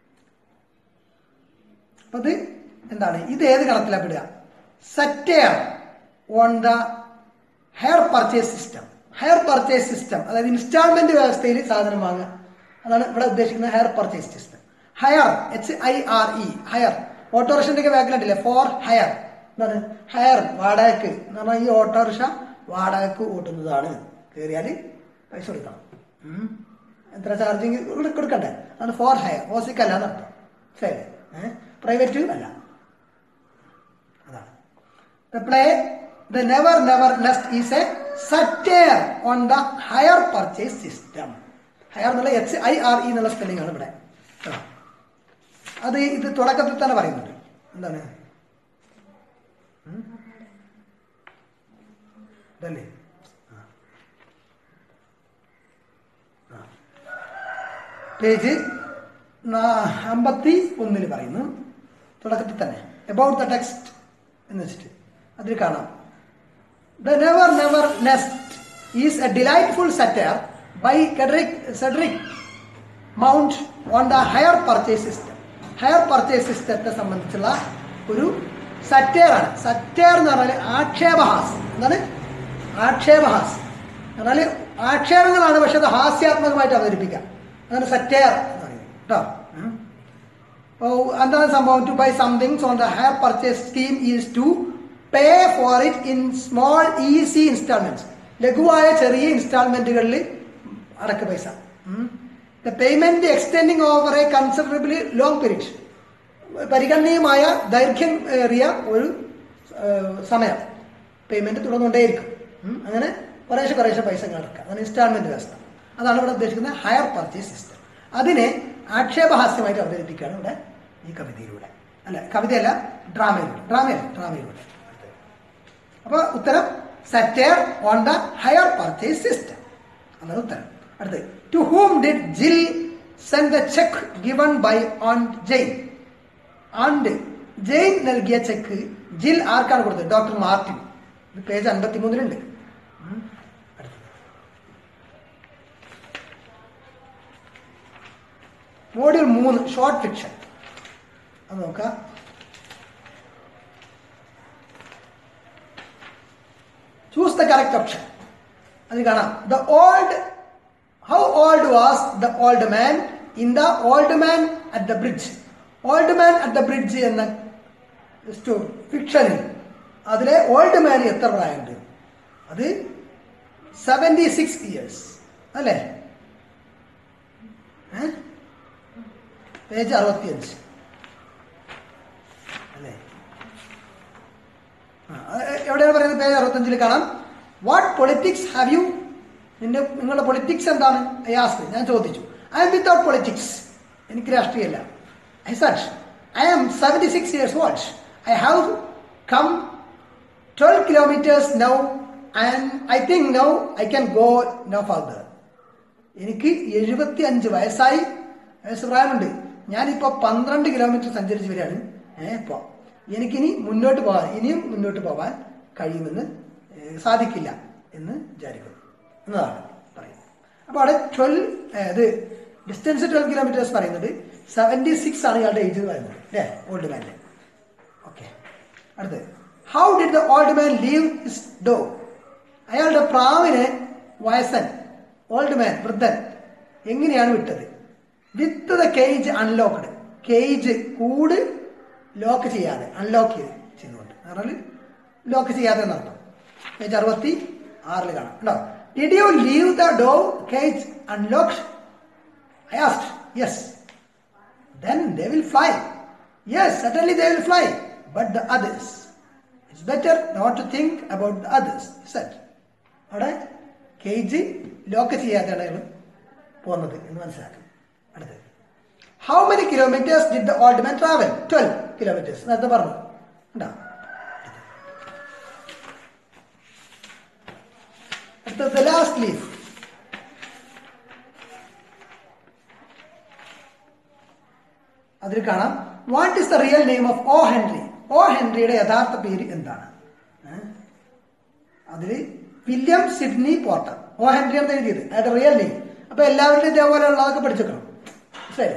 അപ്പൊ ഇത് എന്താണ് ഇത് ഏത് കണക്കിലാ പെടുക satire on the hire purchase system hire purchase system അതായത് ഇൻസ്റ്റാൾമെന്റ് വ്യവസ്ഥയിൽ സാധനം വാങ്ങുക അതാണ് ഇവിടെ ഉദ്ദേശിക്കുന്ന hire purchase system hire H I R E hire ഓട്ടോറിക്ഷന്റെ ഒക്കെ ബാക്കിലുണ്ടല്ലേ ഫോർ ഹയർ എന്താണ് ഹയർ വാടകക്ക് എന്ന് പറഞ്ഞാൽ ഈ ഓട്ടോറിക്ഷ വാടകക്ക് ഓട്ടുന്നതാണ് കയറിയാൽ പൈസ കൊടുക്കണം ഉം. എത്ര ചാർജിങ് കൊടുക്കണ്ടേ അതാണ് ഫോർ ഹയർ ഓസിക്കല്ല എന്നർത്ഥം ശരി ഏഹ് പ്രൈവറ്റ് അല്ല അതാണ് the play the never never nest is a satire on the hire purchase system hire എന്നുള്ള എച്ച് ഐ ആർ ഇ എന്നുള്ള സ്പെല്ലിംഗ് ആണ് ഇവിടെ കേട്ടോ. അത് ഇത് തുടക്കത്തിൽ തന്നെ പറയുന്നുണ്ട് എന്താണ് ഉം? ഇതല്ലേ പേജ് അമ്പത്തി ഒന്നിൽ പറയുന്നു തുടക്കത്തിൽ തന്നെ എബൌട്ട് ദ ടെക്സ്റ്റ് എന്ന് വെച്ചിട്ട് അതിൽ കാണാം the never never nest is a delightful satire by Cedric Cedric Mount on the hire purchase system hire purchase സിസ്റ്റത്തെ സംബന്ധിച്ചുള്ള ഒരു സറ്റേറാണ് സറ്റേർ എന്ന് പറഞ്ഞാൽ ആക്ഷേപഹാസം എന്താണ് ആക്ഷേപഹാസം എന്ന് പറഞ്ഞാൽ ആക്ഷേപങ്ങളാണ് പക്ഷെ അത് ഹാസ്യാത്മകമായിട്ട് അവതരിപ്പിക്കാം അതാണ് സറ്റേർ എന്ന് പറയുന്നത് കേട്ടോ ഉം. Oh, another സംഭവം to buy something on the higher purchase scheme is to pay for it in small easy installments ലഘുവായ ചെറിയ ഇൻസ്റ്റാൾമെന്റുകളിൽ അടക്ക പൈസ the payment extending over a considerably long period പരിഗണനീയമായ ദൈർഘ്യം ഏറിയ ഒരു ഏഹ്, സമയം പേയ്മെന്റ് തുടർന്നുകൊണ്ടേയിരിക്കും ഉം. അങ്ങനെ കുറേശ്ശെ കുറേശ്ശെ പൈസ ഇങ്ങ് അടക്കുക അതാണ് ഇൻസ്റ്റാൾമെന്റ് വ്യവസ്ഥ അതാണ് ഇവിടെ ഉദ്ദേശിക്കുന്നത് ഹയർ പർച്ചേസ് സിസ്റ്റം അതിനെ ആക്ഷേപഹാസ്യമായിട്ട് അവതരിപ്പിക്കുകയാണ് ഇവിടെ ഈ കവിതയിലൂടെ അല്ല കവിതയല്ല ഡ്രാമയിലൂടെ ഡ്രാമയല്ല ഡ്രാമയിലൂടെ അപ്പൊ ഉത്തരം satire on the hire purchase system അതാണ് ഉത്തരം അടുത്ത് to whom did Jill send the cheque given by aunt Jane aunt Jane നൽകിയ ചെക്ക് ജിൽ ആർക്കാണ് കൊടുത്തത് ഡോക്ടർ മാർട്ടിൻ ഇത് പേജ് അൻപത്തി മൂന്നിലുണ്ട് മോഡ്യൂൾ മൂന്ന് ഷോർട്ട് ഫിക്ഷൻ അത് നോക്കാം ചൂസ് ദ കറക്റ്റ് ഓപ്ഷൻ അത് കാണാം the old how old was the old man in the old man at the bridge old man at the bridge എന്ന ഫിക്ഷനിൽ അതിലെ ഓൾഡ് മാൻ എത്ര പ്രായമുണ്ട് അത് സെവൻറ്റി സിക്സ് ഇയേഴ്സ് അല്ലേ ഏ പേജ് അറുപത്തിയഞ്ച് അല്ലേ ആ, അത് എവിടെയാണ് പറയുന്നത് പേജ് അറുപത്തഞ്ചിൽ കാണാം വാട്ട് പൊളിറ്റിക്സ് ഹാവ് യു നിന്റെ നിങ്ങളുടെ പൊളിറ്റിക്സ് എന്താണ് ഐ ആസ്ക് ഞാൻ ചോദിച്ചു ഐ എം വിത്തൗട്ട് പൊളിറ്റിക്സ് എനിക്ക് രാഷ്ട്രീയമല്ല I such I am seventy six years old I have come twelve kilometres now and I think now I can go no further എനിക്ക് എഴുപത്തി അഞ്ച് വയസ്സായി വയസ്സ് പ്രായമുണ്ട് ഞാനിപ്പോ പന്ത്രണ്ട് കിലോമീറ്റർ സഞ്ചരിച്ച് വരികയാണ് ഏഹ് ഇപ്പോ എനിക്കിനി മുന്നോട്ട് പോകാൻ ഇനിയും മുന്നോട്ട് പോകാൻ കഴിയുമെന്ന് ഏഹ് സാധിക്കില്ല എന്ന് വിചാരിക്കുന്നു എന്നതാണ് പറയുന്നത് അപ്പൊ അവിടെ ട്വൽവ് ഇത് ഡിസ്റ്റൻസ് ട്വൽവ് കിലോമീറ്റേഴ്സ് പറയുന്നത് സെവൻറ്റി സിക്സ് ആണ് ഇയാളുടെ ഏജ് എന്ന് പറയുന്നത് അല്ലേ ഓൾഡ് മാൻ്റെ ഓക്കെ അടുത്ത് how did the old man leave his dove അയാളുടെ പ്രാവിനെ വയസ്സൻ ഓൾഡ് മാൻ വൃദ്ധൻ എങ്ങനെയാണ് വിട്ടത് with the cage unlocked cage കൂട് ലോക്ക് ചെയ്യാതെ അൺലോക്ക് ചെയ്ത് ചെയ്തുകൊണ്ട് പറഞ്ഞാൽ ലോക്ക് ചെയ്യാതെ എന്നർത്ഥം പേജ് അറുപത്തി ആറിൽ കാണാം കേട്ടോ did you leave the dove cage unlocked I asked yes then they will fly. Yes, certainly they will fly. But the others, it's better not to think about the others, he said. അവിടെ cage lock ചെയ്യാതെയാണ് അയാൾ പോകുന്നത് എന്ന് മനസ്സിലാക്കും അടുത്ത് how many kilometres did the old man travel twelve kilometres നേരത്തെ പറഞ്ഞു ഉണ്ടോ അടുത്തത് ലാസ്റ്റ് ലീഫ് അതിൽ കാണാം what is the real name of O Henry O ഹെൻറിയുടെ യഥാർത്ഥ പേര് എന്താണ് അതിൽ William Sydney Porter O Henry എന്ന് എഴുതിയത് അയാളുടെ റിയൽ നെയിം അപ്പൊ എല്ലാവരുടെയും ഇതേപോലെ ഉള്ളതൊക്കെ പഠിച്ചേക്കണം ശരി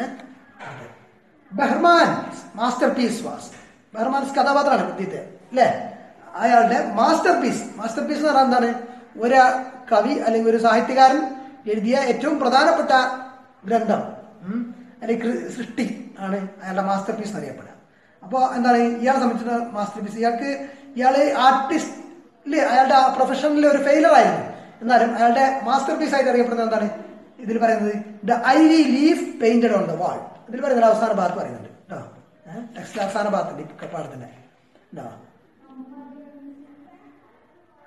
Behrman masterpiece was Behrman's കഥാപാത്രമാണ് ബുദ്ധിത്തെ അല്ലേ അയാളുടെ മാസ്റ്റർ പീസ് മാസ്റ്റർ പീസ് എന്ന് പറഞ്ഞാൽ എന്താണ് ഒരു കവി അല്ലെങ്കിൽ ഒരു സാഹിത്യകാരൻ എഴുതിയ ഏറ്റവും പ്രധാനപ്പെട്ട ഗ്രന്ഥം ഉം, അല്ലെങ്കിൽ കൃ- സൃഷ്ടി ആണ് അയാളുടെ മാസ്റ്റർ പീസ് എന്നറിയപ്പെടുക അപ്പോൾ എന്താണ് ഇയാളെ സംബന്ധിച്ചിട്ട് മാസ്റ്റർ പീസ് ഇയാൾക്ക് ഇയാള് ആർട്ടിസ്റ്റില് അയാളുടെ പ്രൊഫഷനിൽ ഒരു ഫെയിലർ ആയിരുന്നു എന്നാലും അയാളുടെ മാസ്റ്റർ പീസ് ആയിട്ട് അറിയപ്പെടുന്നത് എന്താണ് ഇതിൽ പറയുന്നത് the ivy leaf painted on the wall ഇതിൽ പറയുന്നത് അവസാന ഭാഗത്ത് പറയുന്നുണ്ട് കേട്ടോ ടെക്സ്റ്റ് അവസാന ഭാഗത്തുണ്ട് ഈ പാടത്തിന്റെ കേട്ടോ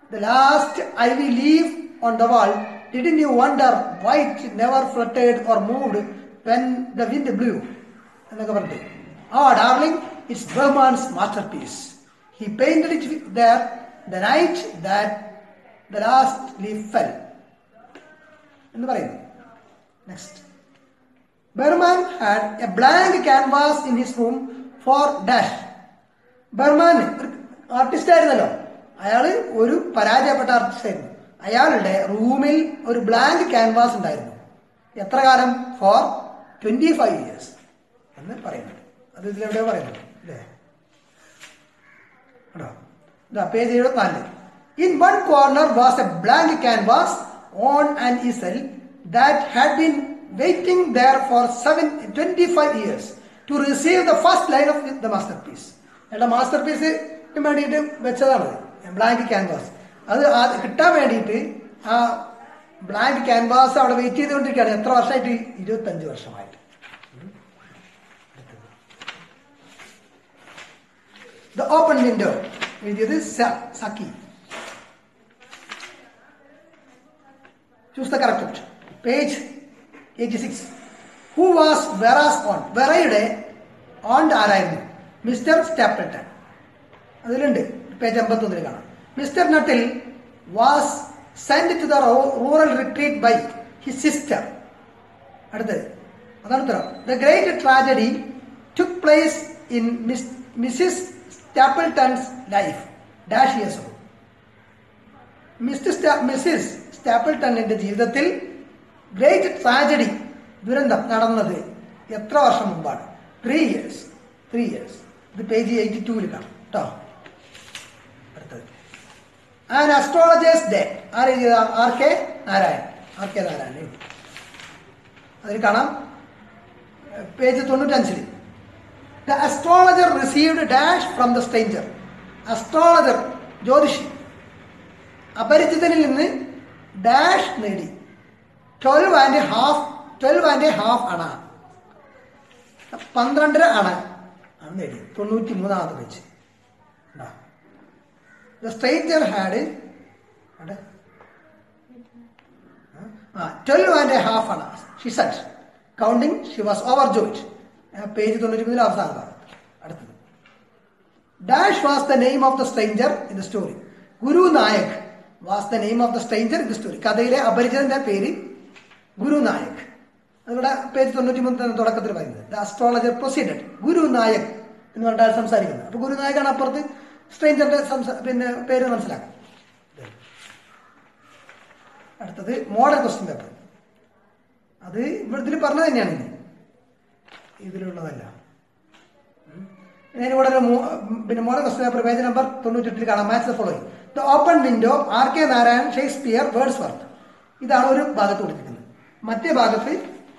the last ivy leaf on the wall, didn't you wonder why it never fluttered or moved when the wind blew? എന്നൊക്കെ പറഞ്ഞിട്ട് ah darling it's Behrman's masterpiece he painted it there the night that the last leaf fell എന്ന് പറയുന്നു next Behrman had a blank canvas in his room for dash Behrman ഒരു artist ആയിരുന്നല്ലോ അയാള് ഒരു പരാജയപ്പെട്ട artist ആയിരുന്നു അയാളുടെ റൂമിൽ ഒരു ബ്ലാങ്ക് ക്യാൻവാസ് ഉണ്ടായിരുന്നു എത്ര കാലം ഫോർ ട്വന്റി ഫൈവ് ഇയേഴ്സ് എന്ന് പറയുന്നുണ്ട് അത് ഇതിലെവിടെയോ പറയുന്നുണ്ട് അല്ലേ കേട്ടോ ഇതാ പേജ് എഴുപത്തിനാല് in one corner was a blank canvas on and easel that had been waiting there for seven twenty five years to receive the first line of the masterpiece അയാളുടെ masterpiece വേണ്ടിയിട്ട് വെച്ചതാണ് blank canvas അത് ആ- കിട്ടാൻ വേണ്ടിയിട്ട് ആ blank canvas അവിടെ wait ചെയ്തുകൊണ്ടിരിക്കുകയാണ് എത്ര വർഷമായിട്ട് ഇരുപത്തഞ്ച് വർഷമായിട്ട് ദ ഓപ്പൺ വിൻഡോ എഴുതിയത് സ- Saki choose the correct option page eighty six who was Vera's aunt വെറയുടെ ഓൺ ആരായിരുന്നു മിസ്റ്റർ സ്റ്റാപ്പിൾട്ടൺ അതിലുണ്ട് പേജ് എൺപത്തൊന്നിൽ കാണാം Mr Nuttel was send to the rural retreat by his sister അടുത്തത് അതാണ് ഉത്തരം the great tragedy took place in Mrs Stapleton's life dash years all Mr സ്റ്റാ- Mrs സ്റ്റാപ്പിൾട്ടണിന്റെ ജീവിതത്തിൽ ഗ്രേറ്റ് ട്രാജഡി ദുരന്തം നടന്നത് എത്ര വർഷം മുമ്പാണ് ത്രീ ഇയേഴ്സ് ത്രീ ഇയേഴ്സ് ഇത് പേജ് എയ്റ്റി ടൂവിൽ കാണാം കേട്ടോ അടുത്തത് ആൻ അസ്ട്രോളജേഴ്സ് ഡേ ആര് എഴുതിയതാ R K Narayan R K Narayan എഴുതി അതിൽ കാണാം പേജ് തൊണ്ണൂറ്റഞ്ചിൽ the astrologer received dash from the stranger astrologer ജ്യോതിഷി അപരിചിതനിൽ നിന്ന് ഡാഷ് നേടി twelve and half twelve and half anna പന്ത്രണ്ടര അണ ആണ് നേടി തൊണ്ണൂറ്റി മൂന്നാമത് വെച്ച് the stranger had twelve and a half anna she set counting she was overjoyed page തൊണ്ണൂറ്റി മൂന്നിൽ അവസാന ഭാഗം അടുത്തത് dash was the name of the stranger in the story Guru Nayak was the name of the stranger in the story കഥയിലെ അപരിചിതന്റെ പേര് ഗുരു നായക് അതിവിടെ page തൊണ്ണൂറ്റി മൂന്ന് തുടക്കത്തിൽ പറയുന്നത് the astrologer proceeded Guru Nayak എന്ന് പറഞ്ഞാൽ സംസാരിക്കുന്നത് അപ്പൊ ഗുരു നായകാണ് അപ്പുറത്ത് സ്ട്രേഞ്ചറിന്റെ സംസാ- പിന്നെ പേര് മനസ്സിലാക്കാം അടുത്തത് മോഡൽ ക്വസ്റ്റ്യൻ പേപ്പർ അത് ഇവിടെ ഇതിൽ പറഞ്ഞത് തന്നെയാണ് ഇനി ഇതിലുള്ളതല്ല ഞാൻ ഇവിടെ ഒരു മൂ- പിന്നെ model question paper page number തൊണ്ണൂറ്റെട്ടിൽ കാണാം match the following the open window R K Narayan Shakespeare Wordsworth ഇതാണ് ഒരു ഭാഗത്ത് കൊടുത്തിരിക്കുന്നത് മറ്റേ ഭാഗത്ത്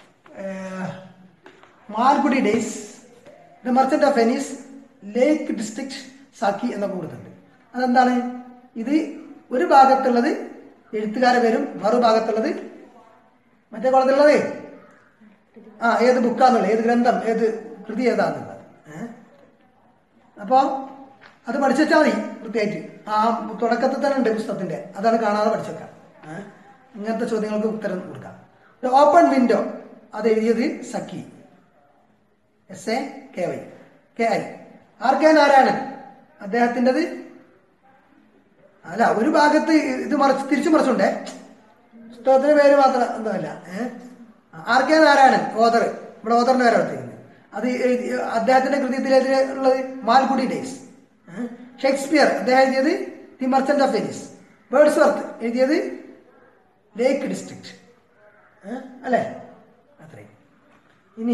Malgudi days the merchant of Venice Lake District Saki എന്നൊക്കെ കൊടുത്തിട്ടുണ്ട് അതെന്താണ് ഇത് ഒരു ഭാഗത്തുള്ളത് എഴുത്തുകാരെ പേരും മറുഭാഗത്തുള്ളത് മറ്റേ കോളത്തിലുള്ളത് ആ ഏത് ബുക്കാന്നുള്ളത് ഏത് ഗ്രന്ഥം ഏത് കൃതി ഏതാന്നുള്ളത് ഏഹ് അപ്പോ അത് പഠിച്ചു വെച്ചാൽ മതി വൃത്തിയായിട്ട് ആ തുടക്കത്തിൽ തന്നെ ഉണ്ട് പുസ്തകത്തിന്റെ അതാണ് കാണാതെ പഠിച്ചേക്കാം ഏഹ് ഇങ്ങനത്തെ ചോദ്യങ്ങൾക്ക് ഉത്തരം കൊടുക്കാം ഓപ്പൺ വിൻഡോ അത് എഴുതിയത് Saki S A K Y K I R K Narayanan അദ്ദേഹത്തിൻ്റെത് അല്ല ഒരു ഭാഗത്ത് ഇത് മറിച്ച് തിരിച്ചു മറിച്ചുണ്ടേ പുസ്തകത്തിന്റെ പേര് മാത്രം ഒന്നുമല്ല ഏഹ് ആർ കെ നാരായണൻ ഓതർ ഇവിടെ ഓതറിന്റെ പേര് എടുത്തിരിക്കുന്നത് അത് എഴുതി അദ്ദേഹത്തിന്റെ കൃതിയത്തിലുള്ളത് മാൽഗുഡി ഡേയ്സ് ഏഹ്? ഷേക്സ്പിയർ അദ്ദേഹം എഴുതിയത് the merchant of Venice Wordsworth എഴുതിയത് ലേക്ക് ഡിസ്ട്രിക്ട് അല്ലേ അത്രയും ഇനി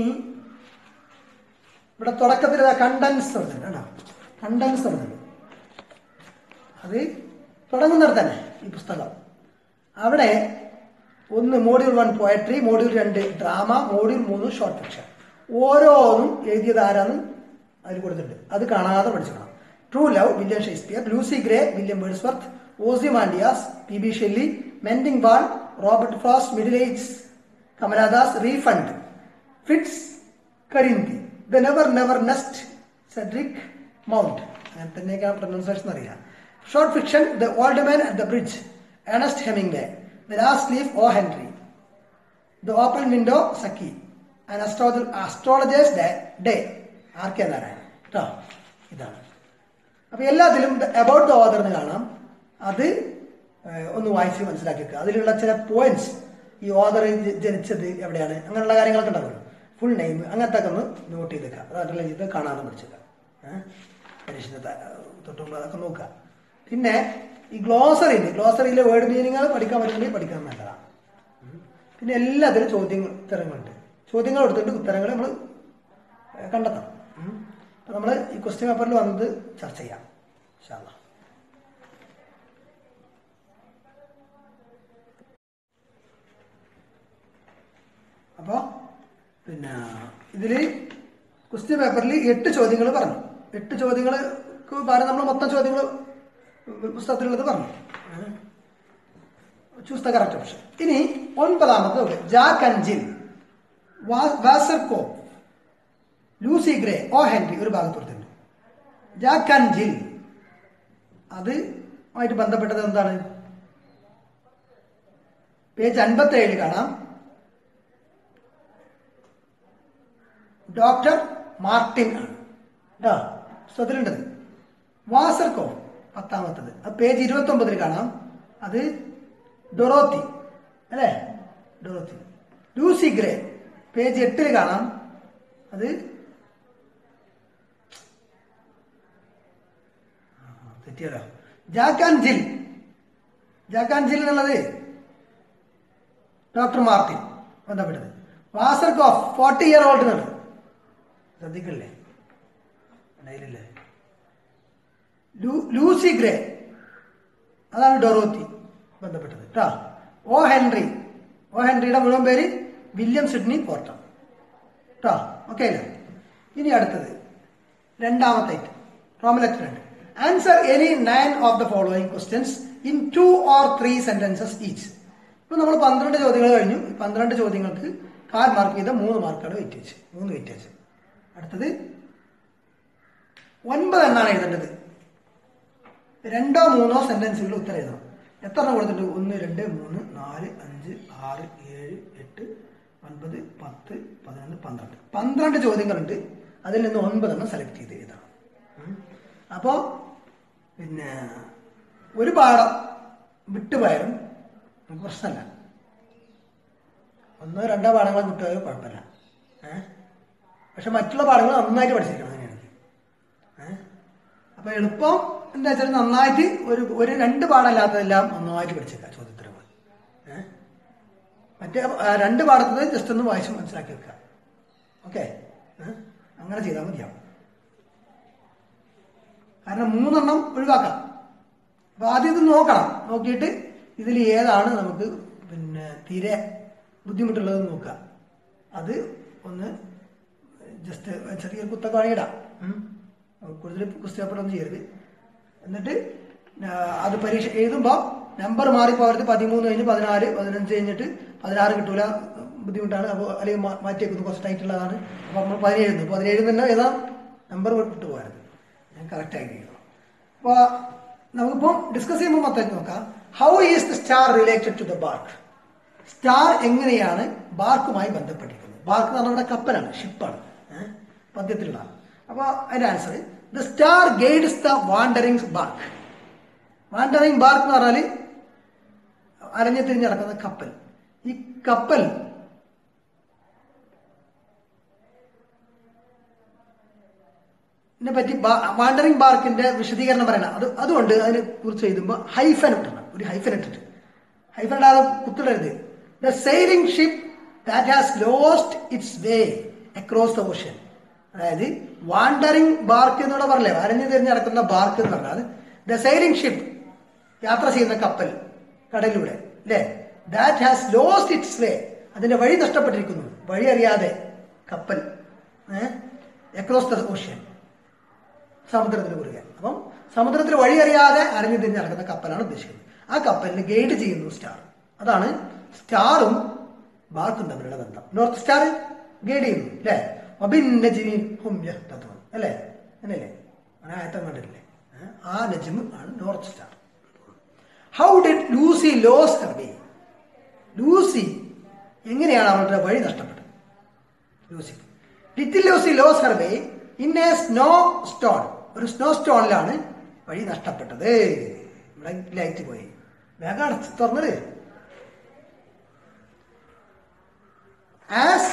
ഇവിടെ തുടക്കത്തിൽ കണ്ടൻസ് പറഞ്ഞിട്ടുണ്ട് കേട്ടോ കണ്ടൻസ് പറഞ്ഞിട്ടുണ്ട് അത് തുടങ്ങുന്നിടത്ത് തന്നെ ഈ പുസ്തകം അവിടെ ഒന്ന് മോഡ്യൂൾ വൺ പോയട്രി മോഡ്യൂൾ രണ്ട് ഡ്രാമ മോഡ്യൂൾ മൂന്ന് ഷോർട്ട് ഫിക്ഷൻ ഓരോന്നും എഴുതിയത് ആരാന്ന് അതിൽ കൊടുത്തിട്ടുണ്ട് അത് കാണാതെ പഠിച്ചോണം true love William Shakespeare Lucy Gray William Wordsworth Ozymandias P B Shelley mending wall Robert Frost middle age Kamala Das refund Fritz Karinthy the never never nest Cedric Mount അങ്ങനെ തന്നെയൊക്കെ പ്രൊനൗൺസിയേഷൻ അറിയാം short fiction the old man at the bridge Ernest Hemingway the last leaf O Henry the open window Saki and അസ്ട്രോളജ astrologer's day day R K Narayanan കേട്ടോ ഇതാണ് അപ്പൊ എല്ലാത്തിലും about the author എന്ന് കാണാം അത് ഏഹ്, ഒന്ന് വായിച്ച് മനസ്സിലാക്കി വെക്കുക അതിലുള്ള ചില പോയിന്റ്സ് ഈ ഓദർ ജനിച്ചത് എവിടെയാണ് അങ്ങനെയുള്ള കാര്യങ്ങളൊക്കെ ഉണ്ടാവുമല്ലോ ഫുൾ നെയിം അങ്ങനത്തെ ഒക്കെ ഒന്ന് നോട്ട് ചെയ്തേക്കുക അതല്ല ഇത് കാണാതെ പഠിച്ചേക്കുക ഏഹ് പരീക്ഷ തൊട്ടുമ്പോൾ അതൊക്കെ നോക്കുക പിന്നെ ഈ ഗ്ലോസറി ഉണ്ട് ഗ്ലോസറിയിലെ വേർഡ് മീനിങ്ങൾ പഠിക്കാൻ പറ്റുമെങ്കിൽ പഠിക്കാൻ നല്ലതാണ് ഉം. പിന്നെ എല്ലാത്തിലും ചോദ്യങ്ങൾ ഉത്തരങ്ങളുണ്ട് ചോദ്യങ്ങൾ എടുത്തിട്ട് ഉത്തരങ്ങൾ നമ്മൾ കണ്ടെത്തണം ഉം. അപ്പൊ നമ്മൾ ഈ ക്വസ്റ്റ്യൻ പേപ്പറിൽ വന്നത് ചർച്ച ചെയ്യാം ഇൻഷാ അല്ലാ അപ്പോൾ പിന്നെ ഇതിൽ ക്വസ്റ്റ്യൻ പേപ്പറിൽ എട്ട് ചോദ്യങ്ങൾ പറഞ്ഞു എട്ട് ചോദ്യങ്ങൾക്ക് പകരം നമ്മൾ മൊത്തം ചോദ്യങ്ങൾ പുസ്തകത്തിലുള്ളത് പറഞ്ഞു ചൂസ് ദ കറക്റ്റ് ഓപ്ഷൻ ഇനി ഒൻപതാമത്തെ നോക്ക് Jack and Jill Wasserkopf Lucy Gray O Henry ഒരു ഭാഗത്ത് കൊടുത്തിട്ടുണ്ട് ജാക്ക് ആൻഡ് ജിൽ അത് ആയിട്ട് ബന്ധപ്പെട്ടത് എന്താണ് പേജ് അൻപത്തി ഏഴിൽ കാണാം ഡോക്ടർ മാർട്ടിൻ ആണ് കേട്ടോ പുസ്തകത്തിലുണ്ടത് വാസർകോ പത്താമത്തത് അത് പേജ് ഇരുപത്തി ഒമ്പതിൽ കാണാം അത് ഡൊറോത്തി അല്ലേ ഡൊറോത്തി ലൂസി ഗ്രേ പേജ് എട്ടിൽ കാണാം അത് ആ, തെറ്റിയല്ലോ ജാക്കാൻ ജിൽ ജാക്കാൻ ജിൽ എന്നുള്ളത് ഡോക്ടർ മാർട്ടിൻ ബന്ധപ്പെട്ടത് വാസർകോഫ് ഫോർട്ടി ഇയർ ഓൾഡ് എന്നാണ് ശ്രദ്ധിക്കണില്ലേ അതിലില്ലേ ലൂ- ലൂസി ഗ്രേ അതാണ് ഡൊറോത്തി ബന്ധപ്പെട്ടത് കേട്ടോ ഓ ഹെൻറി ഓ ഹെൻറിയുടെ മുഴുവൻ പേര് വില്യം സിഡ്നി പോർട്ടർ കേട്ടോ ഓക്കെ അല്ലേ ഇനി അടുത്തത് രണ്ടാമത്തെ റോമലറ്റ് രണ്ട് answer any nine of the following questions in two or three sentences each ഇപ്പൊ നമ്മൾ പന്ത്രണ്ട് ചോദ്യങ്ങൾ കഴിഞ്ഞു ഈ പന്ത്രണ്ട് ചോദ്യങ്ങൾക്ക് കാൽ മാർക്ക് ചെയ്ത മൂന്ന് മാർക്കാണ് വെയിറ്റേജ് മൂന്ന് വെയിറ്റേജ് അടുത്തത് ഒൻപത് എന്നാണ് എഴുതേണ്ടത് രണ്ടോ മൂന്നോ സെന്റൻസുകൾ ഉത്തരം എഴുതണം എത്ര എണ്ണം കൊടുത്തിട്ടുണ്ട് ഒന്ന് രണ്ട് മൂന്ന് നാല് അഞ്ച് ആറ് ഏഴ് എട്ട് ഒൻപത് പത്ത് പതിനൊന്ന് പന്ത്രണ്ട് പന്ത്രണ്ട് ചോദ്യങ്ങളുണ്ട് അതിൽ നിന്ന് ഒൻപതെണ്ണം സെലക്ട് ചെയ്ത് എഴുതണം ഉം. അപ്പോ പിന്നെ ഒരു പാഠം വിട്ടുപോയാലും നമുക്ക് പ്രശ്നമല്ല ഒന്നോ രണ്ടോ പാഠങ്ങൾ വിട്ടുപോയാലും കുഴപ്പമില്ല ഏഹ് പക്ഷെ മറ്റുള്ള പാഠങ്ങൾ നന്നായിട്ട് പഠിച്ചിരിക്കണം അങ്ങനെയാണെങ്കിൽ ഏഹ് അപ്പൊ എളുപ്പം എന്താ വെച്ചാൽ നന്നായിട്ട് ഒരു ഒരു രണ്ട് പാഠമല്ലാത്തതെല്ലാം നന്നായിട്ട് പഠിച്ചേക്കാം ചോദ്യോത്തരങ്ങൾ ഏഹ് മറ്റേ ആ, രണ്ട് പാഠത്തത് ജസ്റ്റ് ഒന്ന് വായിച്ച് മനസ്സിലാക്കി വെക്കുക ഓക്കെ അങ്ങനെ ചെയ്താൽ മതിയാവും കാരണം മൂന്നെണ്ണം ഒഴിവാക്കാം അപ്പൊ ആദ്യം ഇത് നോക്കണം നോക്കിയിട്ട് ഇതിൽ ഏതാണ് നമുക്ക് പിന്നെ തീരെ ബുദ്ധിമുട്ടുള്ളത് നോക്കുക അത് ഒന്ന് ജസ്റ്റ് ചെറിയ കുത്തൊക്കെ വാങ്ങിയിടാം ഉം. കൂടുതൽ പുസ്തകപ്പെട്ടൊന്നും ചെയ്യരുത് എന്നിട്ട് ആ, അത് പരീക്ഷ എഴുതുമ്പോൾ നമ്പർ മാറിപ്പോകരുത് പതിമൂന്ന് കഴിഞ്ഞ് പതിനാല് പതിനഞ്ച് കഴിഞ്ഞിട്ട് പതിനാറ് കിട്ടൂല ബുദ്ധിമുട്ടാണ് അപ്പോൾ അല്ലെങ്കിൽ മാ- മാറ്റി വെക്കുന്നത് കുറച്ച് ടൈറ്റുള്ളതാണ് അപ്പോൾ നമ്മൾ പതിനേഴ് എഴുതുന്നു പതിനേഴ് തന്നെ ഏതാ നമ്പർ വിട്ടു പോകരുത് ഞാൻ കറക്റ്റ് ആക്കി എഴുതണം അപ്പോൾ നമുക്കിപ്പം ഡിസ്കസ് ചെയ്യുമ്പോൾ മൊത്തം നോക്കാം how is the star related to the bark star എങ്ങനെയാണ് ബാർക്കുമായി ബന്ധപ്പെട്ടിരിക്കുന്നത് ബാർക്ക് എന്ന് പറഞ്ഞാൽ ഇവിടെ കപ്പലാണ് ഷിപ്പാണ് ഏഹ് പദ്യത്തിലുള്ള അപ്പോൾ അതിന്റെ answer the star guides the wandering bark wandering bark എന്ന് പറഞ്ഞാൽ അരഞ്ഞു തിരിഞ്ഞ് നടക്കുന്ന കപ്പൽ ഈ കപ്പൽ ഇതിനെ പറ്റി വാണ്ടറിംഗ് ബാർക്കിന്റെ വിശദീകരണം പറയണം അത് അതുകൊണ്ട് അതിനെ കുറിച്ച് എഴുതുമ്പോൾ ഹൈഫൻ ഇട്ടണം ഒരു ഹൈഫൻ ഇട്ടിട്ട് ഹൈഫൻ ഇടാതെ കുത്തിടരുത് the sailing ship that has lost its way across the ocean അതായത് വാണ്ടറിംഗ് ബാർക്ക് എന്നൂടെ പറഞ്ഞില്ലേ വരഞ്ഞു തിരിഞ്ഞ് നടക്കുന്ന ബാർക്ക് എന്ന് പറഞ്ഞാൽ ദ സെയിലിംഗ് ഷിപ്പ് യാത്ര ചെയ്യുന്ന കപ്പൽ കടലിലൂടെ അല്ലേ that has lost its way അതിന്റെ വഴി നഷ്ടപ്പെട്ടിരിക്കുന്നു വഴി അറിയാതെ കപ്പൽ അക്രോസ് ദ ഓഷ്യൻ സമുദ്രത്തിന് കുറുകെ അപ്പം സമുദ്രത്തിൽ വഴി അറിയാതെ അരഞ്ഞു തിരിഞ്ഞ് നടക്കുന്ന കപ്പലാണ് ഉദ്ദേശിക്കുന്നത് ആ കപ്പലിന് ഗൈഡ് ചെയ്യുന്നു സ്റ്റാർ അതാണ് സ്റ്റാറും ബാർക്കും തമ്മിലുള്ള ബന്ധം നോർത്ത് സ്റ്റാർ ഗൈഡ് ചെയ്യുന്നു അല്ലേ അഭിന്നജിനി ഹും യഹ്തദൂൻ അല്ലേ അങ്ങനെയല്ലേ അങ്ങനെ ആയത്തം കണ്ടിട്ടില്ലേ ഏ? ഏ? ആ നജ്മ് ആണ് north star how did Lucy lose her way Lucy എങ്ങനെയാണ് അവളുടെ വഴി നഷ്ടപ്പെട്ടത് Lucy little Lucy lose her way in a snow stone ഒരു സ്നോ സ്റ്റോണിലാണ് വഴി നഷ്ടപ്പെട്ടത് ഇവിടെ ലൈറ്റ് പോയി വേഗം അടച്ച് തുറന്നത് ആസ്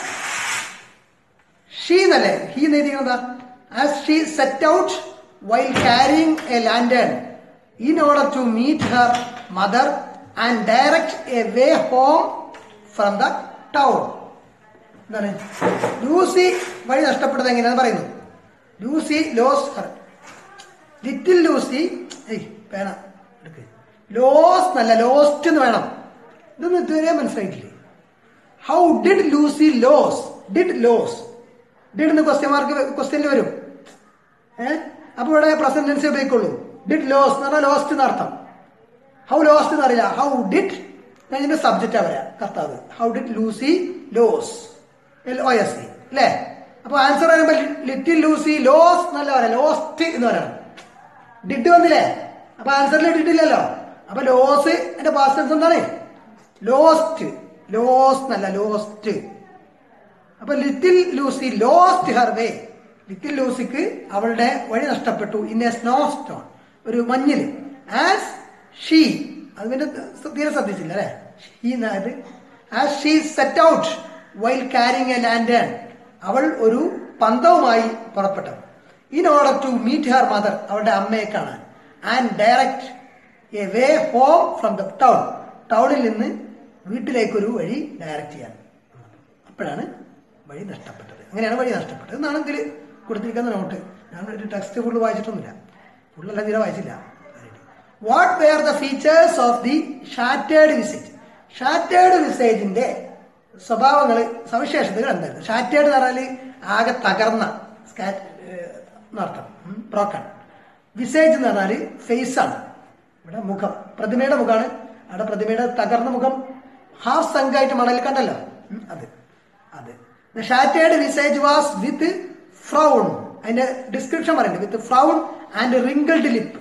ഷീ എന്നല്ലേ ഹീ എന്നെഴുതിയിരുന്നതാ as she set out while carrying a lantern in order to meet her mother and direct a way home from the town എന്താണ് ലൂസി വഴി നഷ്ടപ്പെട്ടത് എങ്ങനെയാന്ന് പറയുന്നു Lucy lose her little Lucy ഏയ് പേന എടുക്ക് ലോസ് എന്നല്ല ലോസ്റ്റ് എന്ന് വേണം ഇതൊന്നും ഇതുവരെ മനസ്സിലായിട്ടില്ലേ how did Lucy lose did lose did എന്ന് ക്വസ്റ്റ്യൻ മാർക്ക് ക്വസ്റ്റ്യനിൽ വരും ഏഹ് അപ്പൊ ഇവിടെ പ്രസന്റ് ടെൻസ് ഉപയോഗിക്കുള്ളൂ ഡിഡ് ലോസ് എന്ന് പറഞ്ഞാൽ ലോസ്റ്റ് എന്നർത്ഥം ഹൗ ലോസ്റ്റ് എന്ന് അറിയില്ല ഹൗ ഡിഡ് ഇതിന്റെ സബ്ജക്റ്റാ പറയാ കർത്താവ് how did Lucy lose L O S C അല്ലേ അപ്പൊ ആൻസർ പറയുമ്പോൾ ലിറ്റിൽ ലൂസി ലോസ് എന്നല്ല പറയാം ലോസ്റ്റ് എന്ന് പറയണം ഡിഡ് വന്നില്ലേ അപ്പൊ ആൻസറിൽ ഡിഡ് ഇല്ലല്ലോ അപ്പൊ ലോസ് എന്റെ പാസ്റ്റൻസ് എന്താണ് ലോസ്റ്റ് ലോസ് എന്നല്ല ലോസ്റ്റ് അപ്പൊ little Lucy lost her way little ലൂസിക്ക് അവളുടെ വഴി നഷ്ടപ്പെട്ടു ഇൻ എ സ്നോ സ്റ്റോൺ ഒരു മഞ്ഞിൽ ആസ് ഷീ അത് പിന്നെ തീരെ ശ്രദ്ധിച്ചില്ല അല്ലെ ഷീ എന്നത് as she set out while carrying a lantern അവൾ ഒരു പന്തവുമായി പുറപ്പെട്ടു in order to meet her mother അവളുടെ അമ്മയെ കാണാൻ and direct a way home from the town ടൗണിൽ നിന്ന് വീട്ടിലേക്കൊരു വഴി ഡയറക്റ്റ് ചെയ്യാൻ അപ്പോഴാണ് വഴി നഷ്ടപ്പെട്ടത് അങ്ങനെയാണ് വഴി നഷ്ടപ്പെട്ടത് എന്നാണ് ഇതിൽ കൊടുത്തിരിക്കുന്ന നോട്ട് ഞാൻ ഒരു ടെക്സ്റ്റ് ഫുള്ള് വായിച്ചിട്ടൊന്നുമില്ല ഫുള്ളെല്ലാം തീരെ വായിച്ചില്ല what were the features of the shattered visage shattered വിസേജിന്റെ സ്വഭാവങ്ങൾ സവിശേഷതകൾ എന്തായിരുന്നു ഷാറ്റേഡ് എന്ന് പറഞ്ഞാൽ ആകെ തകർന്ന സ്കാറ്റ് എന്നർത്ഥം ബ്രോക്കൺ വിസേജ് എന്ന് പറഞ്ഞാൽ ഫേസ് ആണ് ഇവിടെ മുഖം പ്രതിമയുടെ മുഖമാണ് അവിടെ പ്രതിമയുടെ തകർന്ന മുഖം ഹാഫ് സംഘായിട്ട് മണലിൽ കണ്ടല്ലോ ഉം, അത് അത് ഷാറ്റേഡ് വിസേജ് വാസ് വിത്ത് ഫ്രൗൺ അതിന്റെ ഡിസ്ക്രിപ്ഷൻ പറയുന്നുണ്ട് with frown and wrinkled lip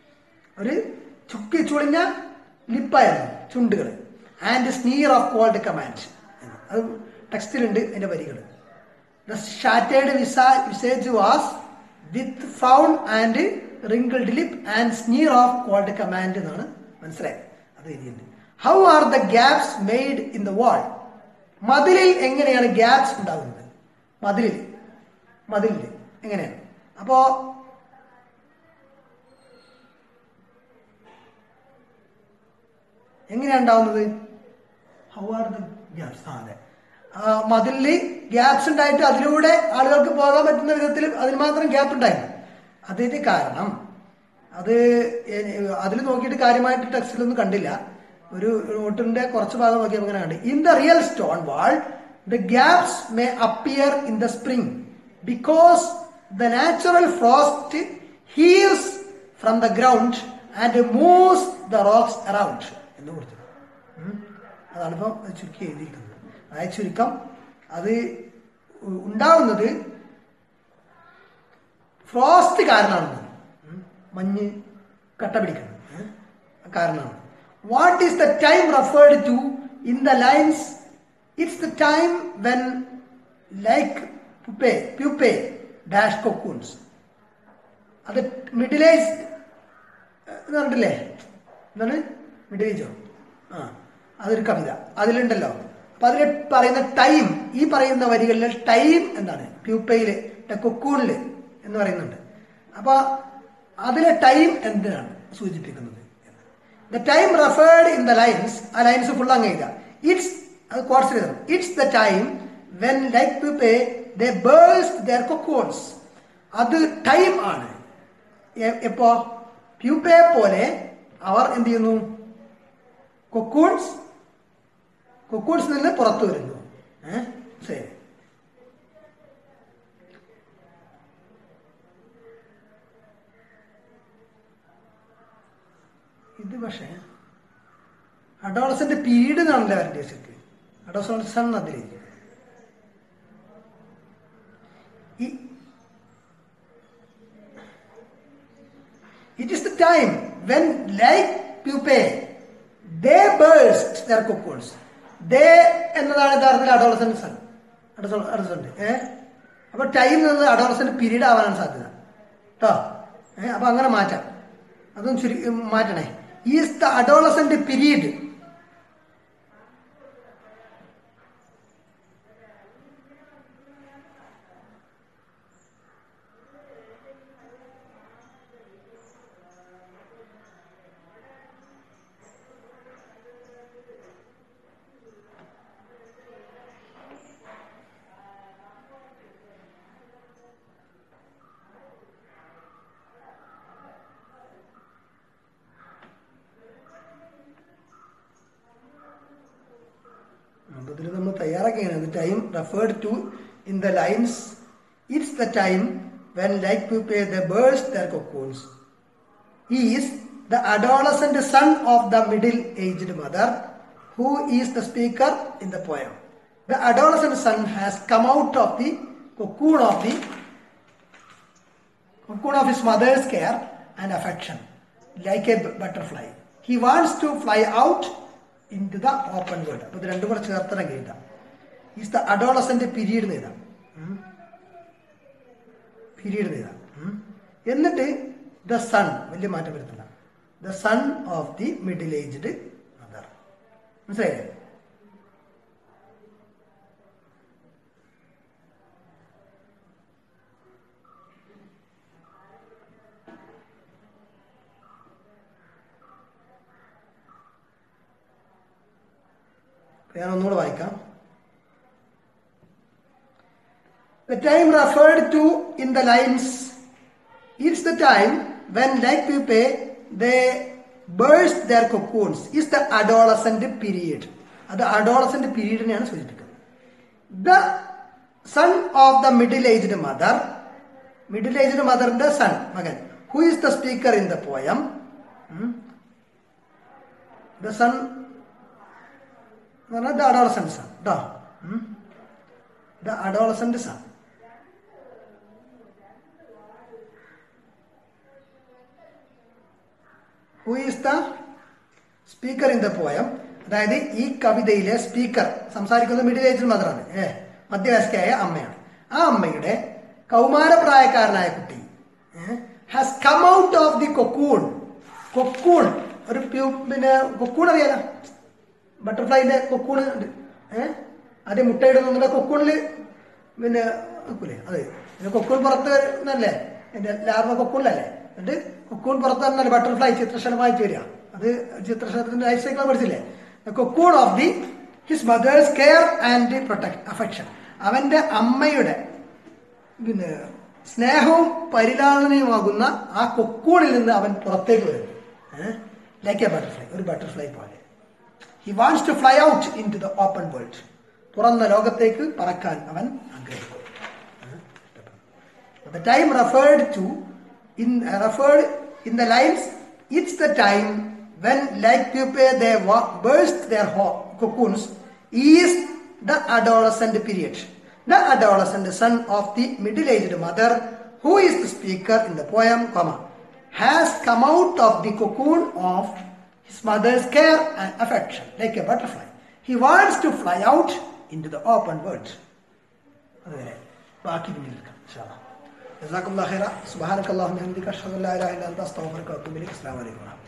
ഒരു ചുക്കി ചുളിഞ്ഞ ലിപ്പായിരുന്നു ചുണ്ടുകൾ and sneer of cold command അത് ടെക്സ്റ്റിലുണ്ട് അതിന്റെ വരികൾ the shattered visa visage was with frown and wrinkled lip and sneer of cold command എന്നാണ് മനസ്സിലായത് അത് എഴുതിയിട്ടുണ്ട് how are the gaps made in the wall മതിലിൽ എങ്ങനെയാണ് ഗ്യാപ്സ് ഉണ്ടാകുന്നത് മതിലിൽ മതിലിൽ എങ്ങനെയാണ് അപ്പോ എങ്ങനെയാണ് ഉണ്ടാവുന്നത് ഹൗ ആർ ദ ഗ്യാപ്സ് ആ അതെ ആ മതിലില് ഗ്യാപ്സ് ഉണ്ടായിട്ട് അതിലൂടെ ആളുകൾക്ക് പോകാൻ പറ്റുന്ന വിധത്തിൽ അതിന് മാത്രം ഗ്യാപ്പ് ഉണ്ടായിരുന്നു അതിന് കാരണം അത് അതിൽ നോക്കിയിട്ട് കാര്യമായിട്ട് ടെക്സ്റ്റിലൊന്നും കണ്ടില്ല ഒരു നോട്ടിന്റെ കുറച്ച് ഭാഗം നോക്കിയപ്പോൾ ഇങ്ങനെ കണ്ടു in the real stone wall the gaps may appear in the spring because the natural frost heaves from the ground and moves the rocks around എന്ന് കൊടുത്തു ഉം. അതാണ് ഇപ്പോൾ ചുരുക്കി എഴുതിയിരിക്കുന്നത് അതായത് ചുരുക്കം അത് ഉ- ഉണ്ടാവുന്നത് ഫ്രോസ്റ്റ് കാരണമാണ് ഉം. മഞ്ഞ് കട്ട പിടിക്കുന്നത് ഉം. കാരണമാണ് what is the time referred to in the lines it's the time when like pupae pupae dash cocoons അത് മിഡിൽ ഏജ് എന്ന് പറഞ്ഞിട്ടില്ലേ എന്താണ് മിഡിൽ ഏജോ ആ അതൊരു കവിത അതിലുണ്ടല്ലോ അപ്പൊ അതിൽ പറയുന്ന ടൈം ഈ പറയുന്ന വരികളിലെ ടൈം എന്താണ് പ്യൂപ്പയില് കൊക്കൂണില് എന്ന് പറയുന്നുണ്ട് അപ്പൊ അതിലെ ടൈം എന്തിനാണ് സൂചിപ്പിക്കുന്നത് the time referred in the lines ആ ലൈൻസ് ഫുൾ അങ്ങ് എഴുതുക ഇറ്റ്സ് അത് കോഴ്സ് എഴുതണം it's the time when like pupae the burst their cocoons അത് ടൈം ആണ് എ- എപ്പോ പ്യൂപ്പയെ പോലെ അവർ എന്ത് ചെയ്യുന്നു കൊക്കൂൺസ് കൊക്കൂൺസ് നിന്ന് പുറത്തു വരുന്നു ഏഹ് ശരി ഇത് പക്ഷേ അഡോളസന്റെ പീരീഡ് എന്നാണല്ലോ വരേണ്ടത് ശരിക്ക് അഡോളസൺ അതിലേക്ക് it is the time when like pupae they burst their cocoons they എന്നതാണ് യഥാർത്ഥത്തിൽ അഡോളസൻസ് ആണ് അഡോളസന്റ് ഏ അപ്പൊ ടൈം എന്നത് അഡോളസന്റ് പീരീഡ് ആവാനാണ് സാധ്യത കേട്ടോ ഏ അപ്പൊ അങ്ങനെ മാറ്റാം അതും ചുരു മാറ്റണേ ഈസ് ദ അഡോളസന്റ് പീരീഡ് അപ്പൊ ഇതിൽ നമ്മൾ തയ്യാറാക്കിയാണ് time referred to in the lines it's the time when like people the burst their cocoons is the adolescent son of the middle aged mother who is the speaker in the poem the adolescent son has come out of the cocoon of the cocoon of his mother's care and affection, like a b- butterfly. He wants to fly out into the open world. അപ്പൊ ഇത് രണ്ടും കൂടെ ചേർത്തിറങ്ങി എഴുതാം is the adolescent period എന്ന് എഴുതാം period എന്ന് എഴുതാം ഉം. എന്നിട്ട് ദ സൺ വലിയ മാറ്റം വരുത്തില്ല the son of the middle aged mother മനസ്സിലായില്ലേ ഞാൻ ഒന്നുകൂടെ വായിക്കാം The time referred to in the lines is the time when like pupae they burst their cocoons is the adolescent period. അത് adolescent പീരീഡിനെയാണ് സൂചിപ്പിക്കുന്നത് the son of the middle aged mother middle aged മദറിന്റെ son മകൻ who is the speaker in the poem the son എന്ന് പറഞ്ഞാൽ the adolescence ആണ് കേട്ടോ the adolescence ആണ് who is the speaker in the poem അതായത് ഈ കവിതയിലെ സ്പീക്കർ സംസാരിക്കുന്നത് മിഡിൽ ഏജ് മദറാണ് ഏ മധ്യവയസ്കയായ അമ്മയാണ് ആ അമ്മയുടെ കൗമാരപ്രായക്കാരനായ കുട്ടി has come out of the cocoon cocoon ഒരു പ്യൂ പിന്നെ കൊക്കൂൺ അറിയാലോ ബട്ടർഫ്ലൈന്റെ കൊക്കൂണ് ഉണ്ട് ഏഹ് ആദ്യം മുട്ടയിടുന്ന കൊക്കൂണില് പിന്നെ വെക്കൂലേ അതെ പിന്നെ കൊക്കൂൺ പുറത്ത് വരുന്നല്ലേ എന്റെ ലാർവ കൊക്കൂണിലല്ലേ എന്നിട്ട് കൊക്കൂൺ പുറത്ത് വന്നല്ലേ ബട്ടർഫ്ലൈ ചിത്രശലമായിട്ട് വരിക അത് ചിത്രശലത്തിന്റെ ലൈഫ് സൈക്കിൾ പഠിച്ചില്ലേ cocoon of the his mother's care and protect affection അവന്റെ അമ്മയുടെ പിന്നെ സ്നേഹവും പരിലാളനയുമാകുന്ന ആ കൊക്കൂണിൽ നിന്ന് അവൻ പുറത്തേക്ക് വരുന്നു ലൈക്ക് എ ബട്ടർഫ്ലൈ ഒരു ബട്ടർഫ്ലൈ പോലെ he wants to fly out into the open world തുറന്ന ലോകത്തേക്ക് പറക്കാൻ അവൻ ആഗ്രഹിക്കും The time referred to in referred in the lines, it's the time when, like pupae, they wa- burst their ho- cocoons, is the adolescent period. The adolescent son of the middle-aged mother, who is the speaker in the poem, comma, has come out of the cocoon of his mother's care and affection, like a butterfly. He wants to fly out into the open world. അതുവരെ ബാക്കി പിന്നീട് എടുക്കാം ഇൻഷാ അല്ലാ. ജസാക്കുമുല്ലാഹ് ഖൈറ സുബ്ഹാനക്കല്ലാഹുമ്മ വബിഹംദിക അഷ്ഹദു അൻ ലാ ഇലാഹ ഇല്ല അൻത അസ്തഗ്ഫിറുക വഅത്തൂബു ഇലൈക് അസ്സലാമു അലൈക്കും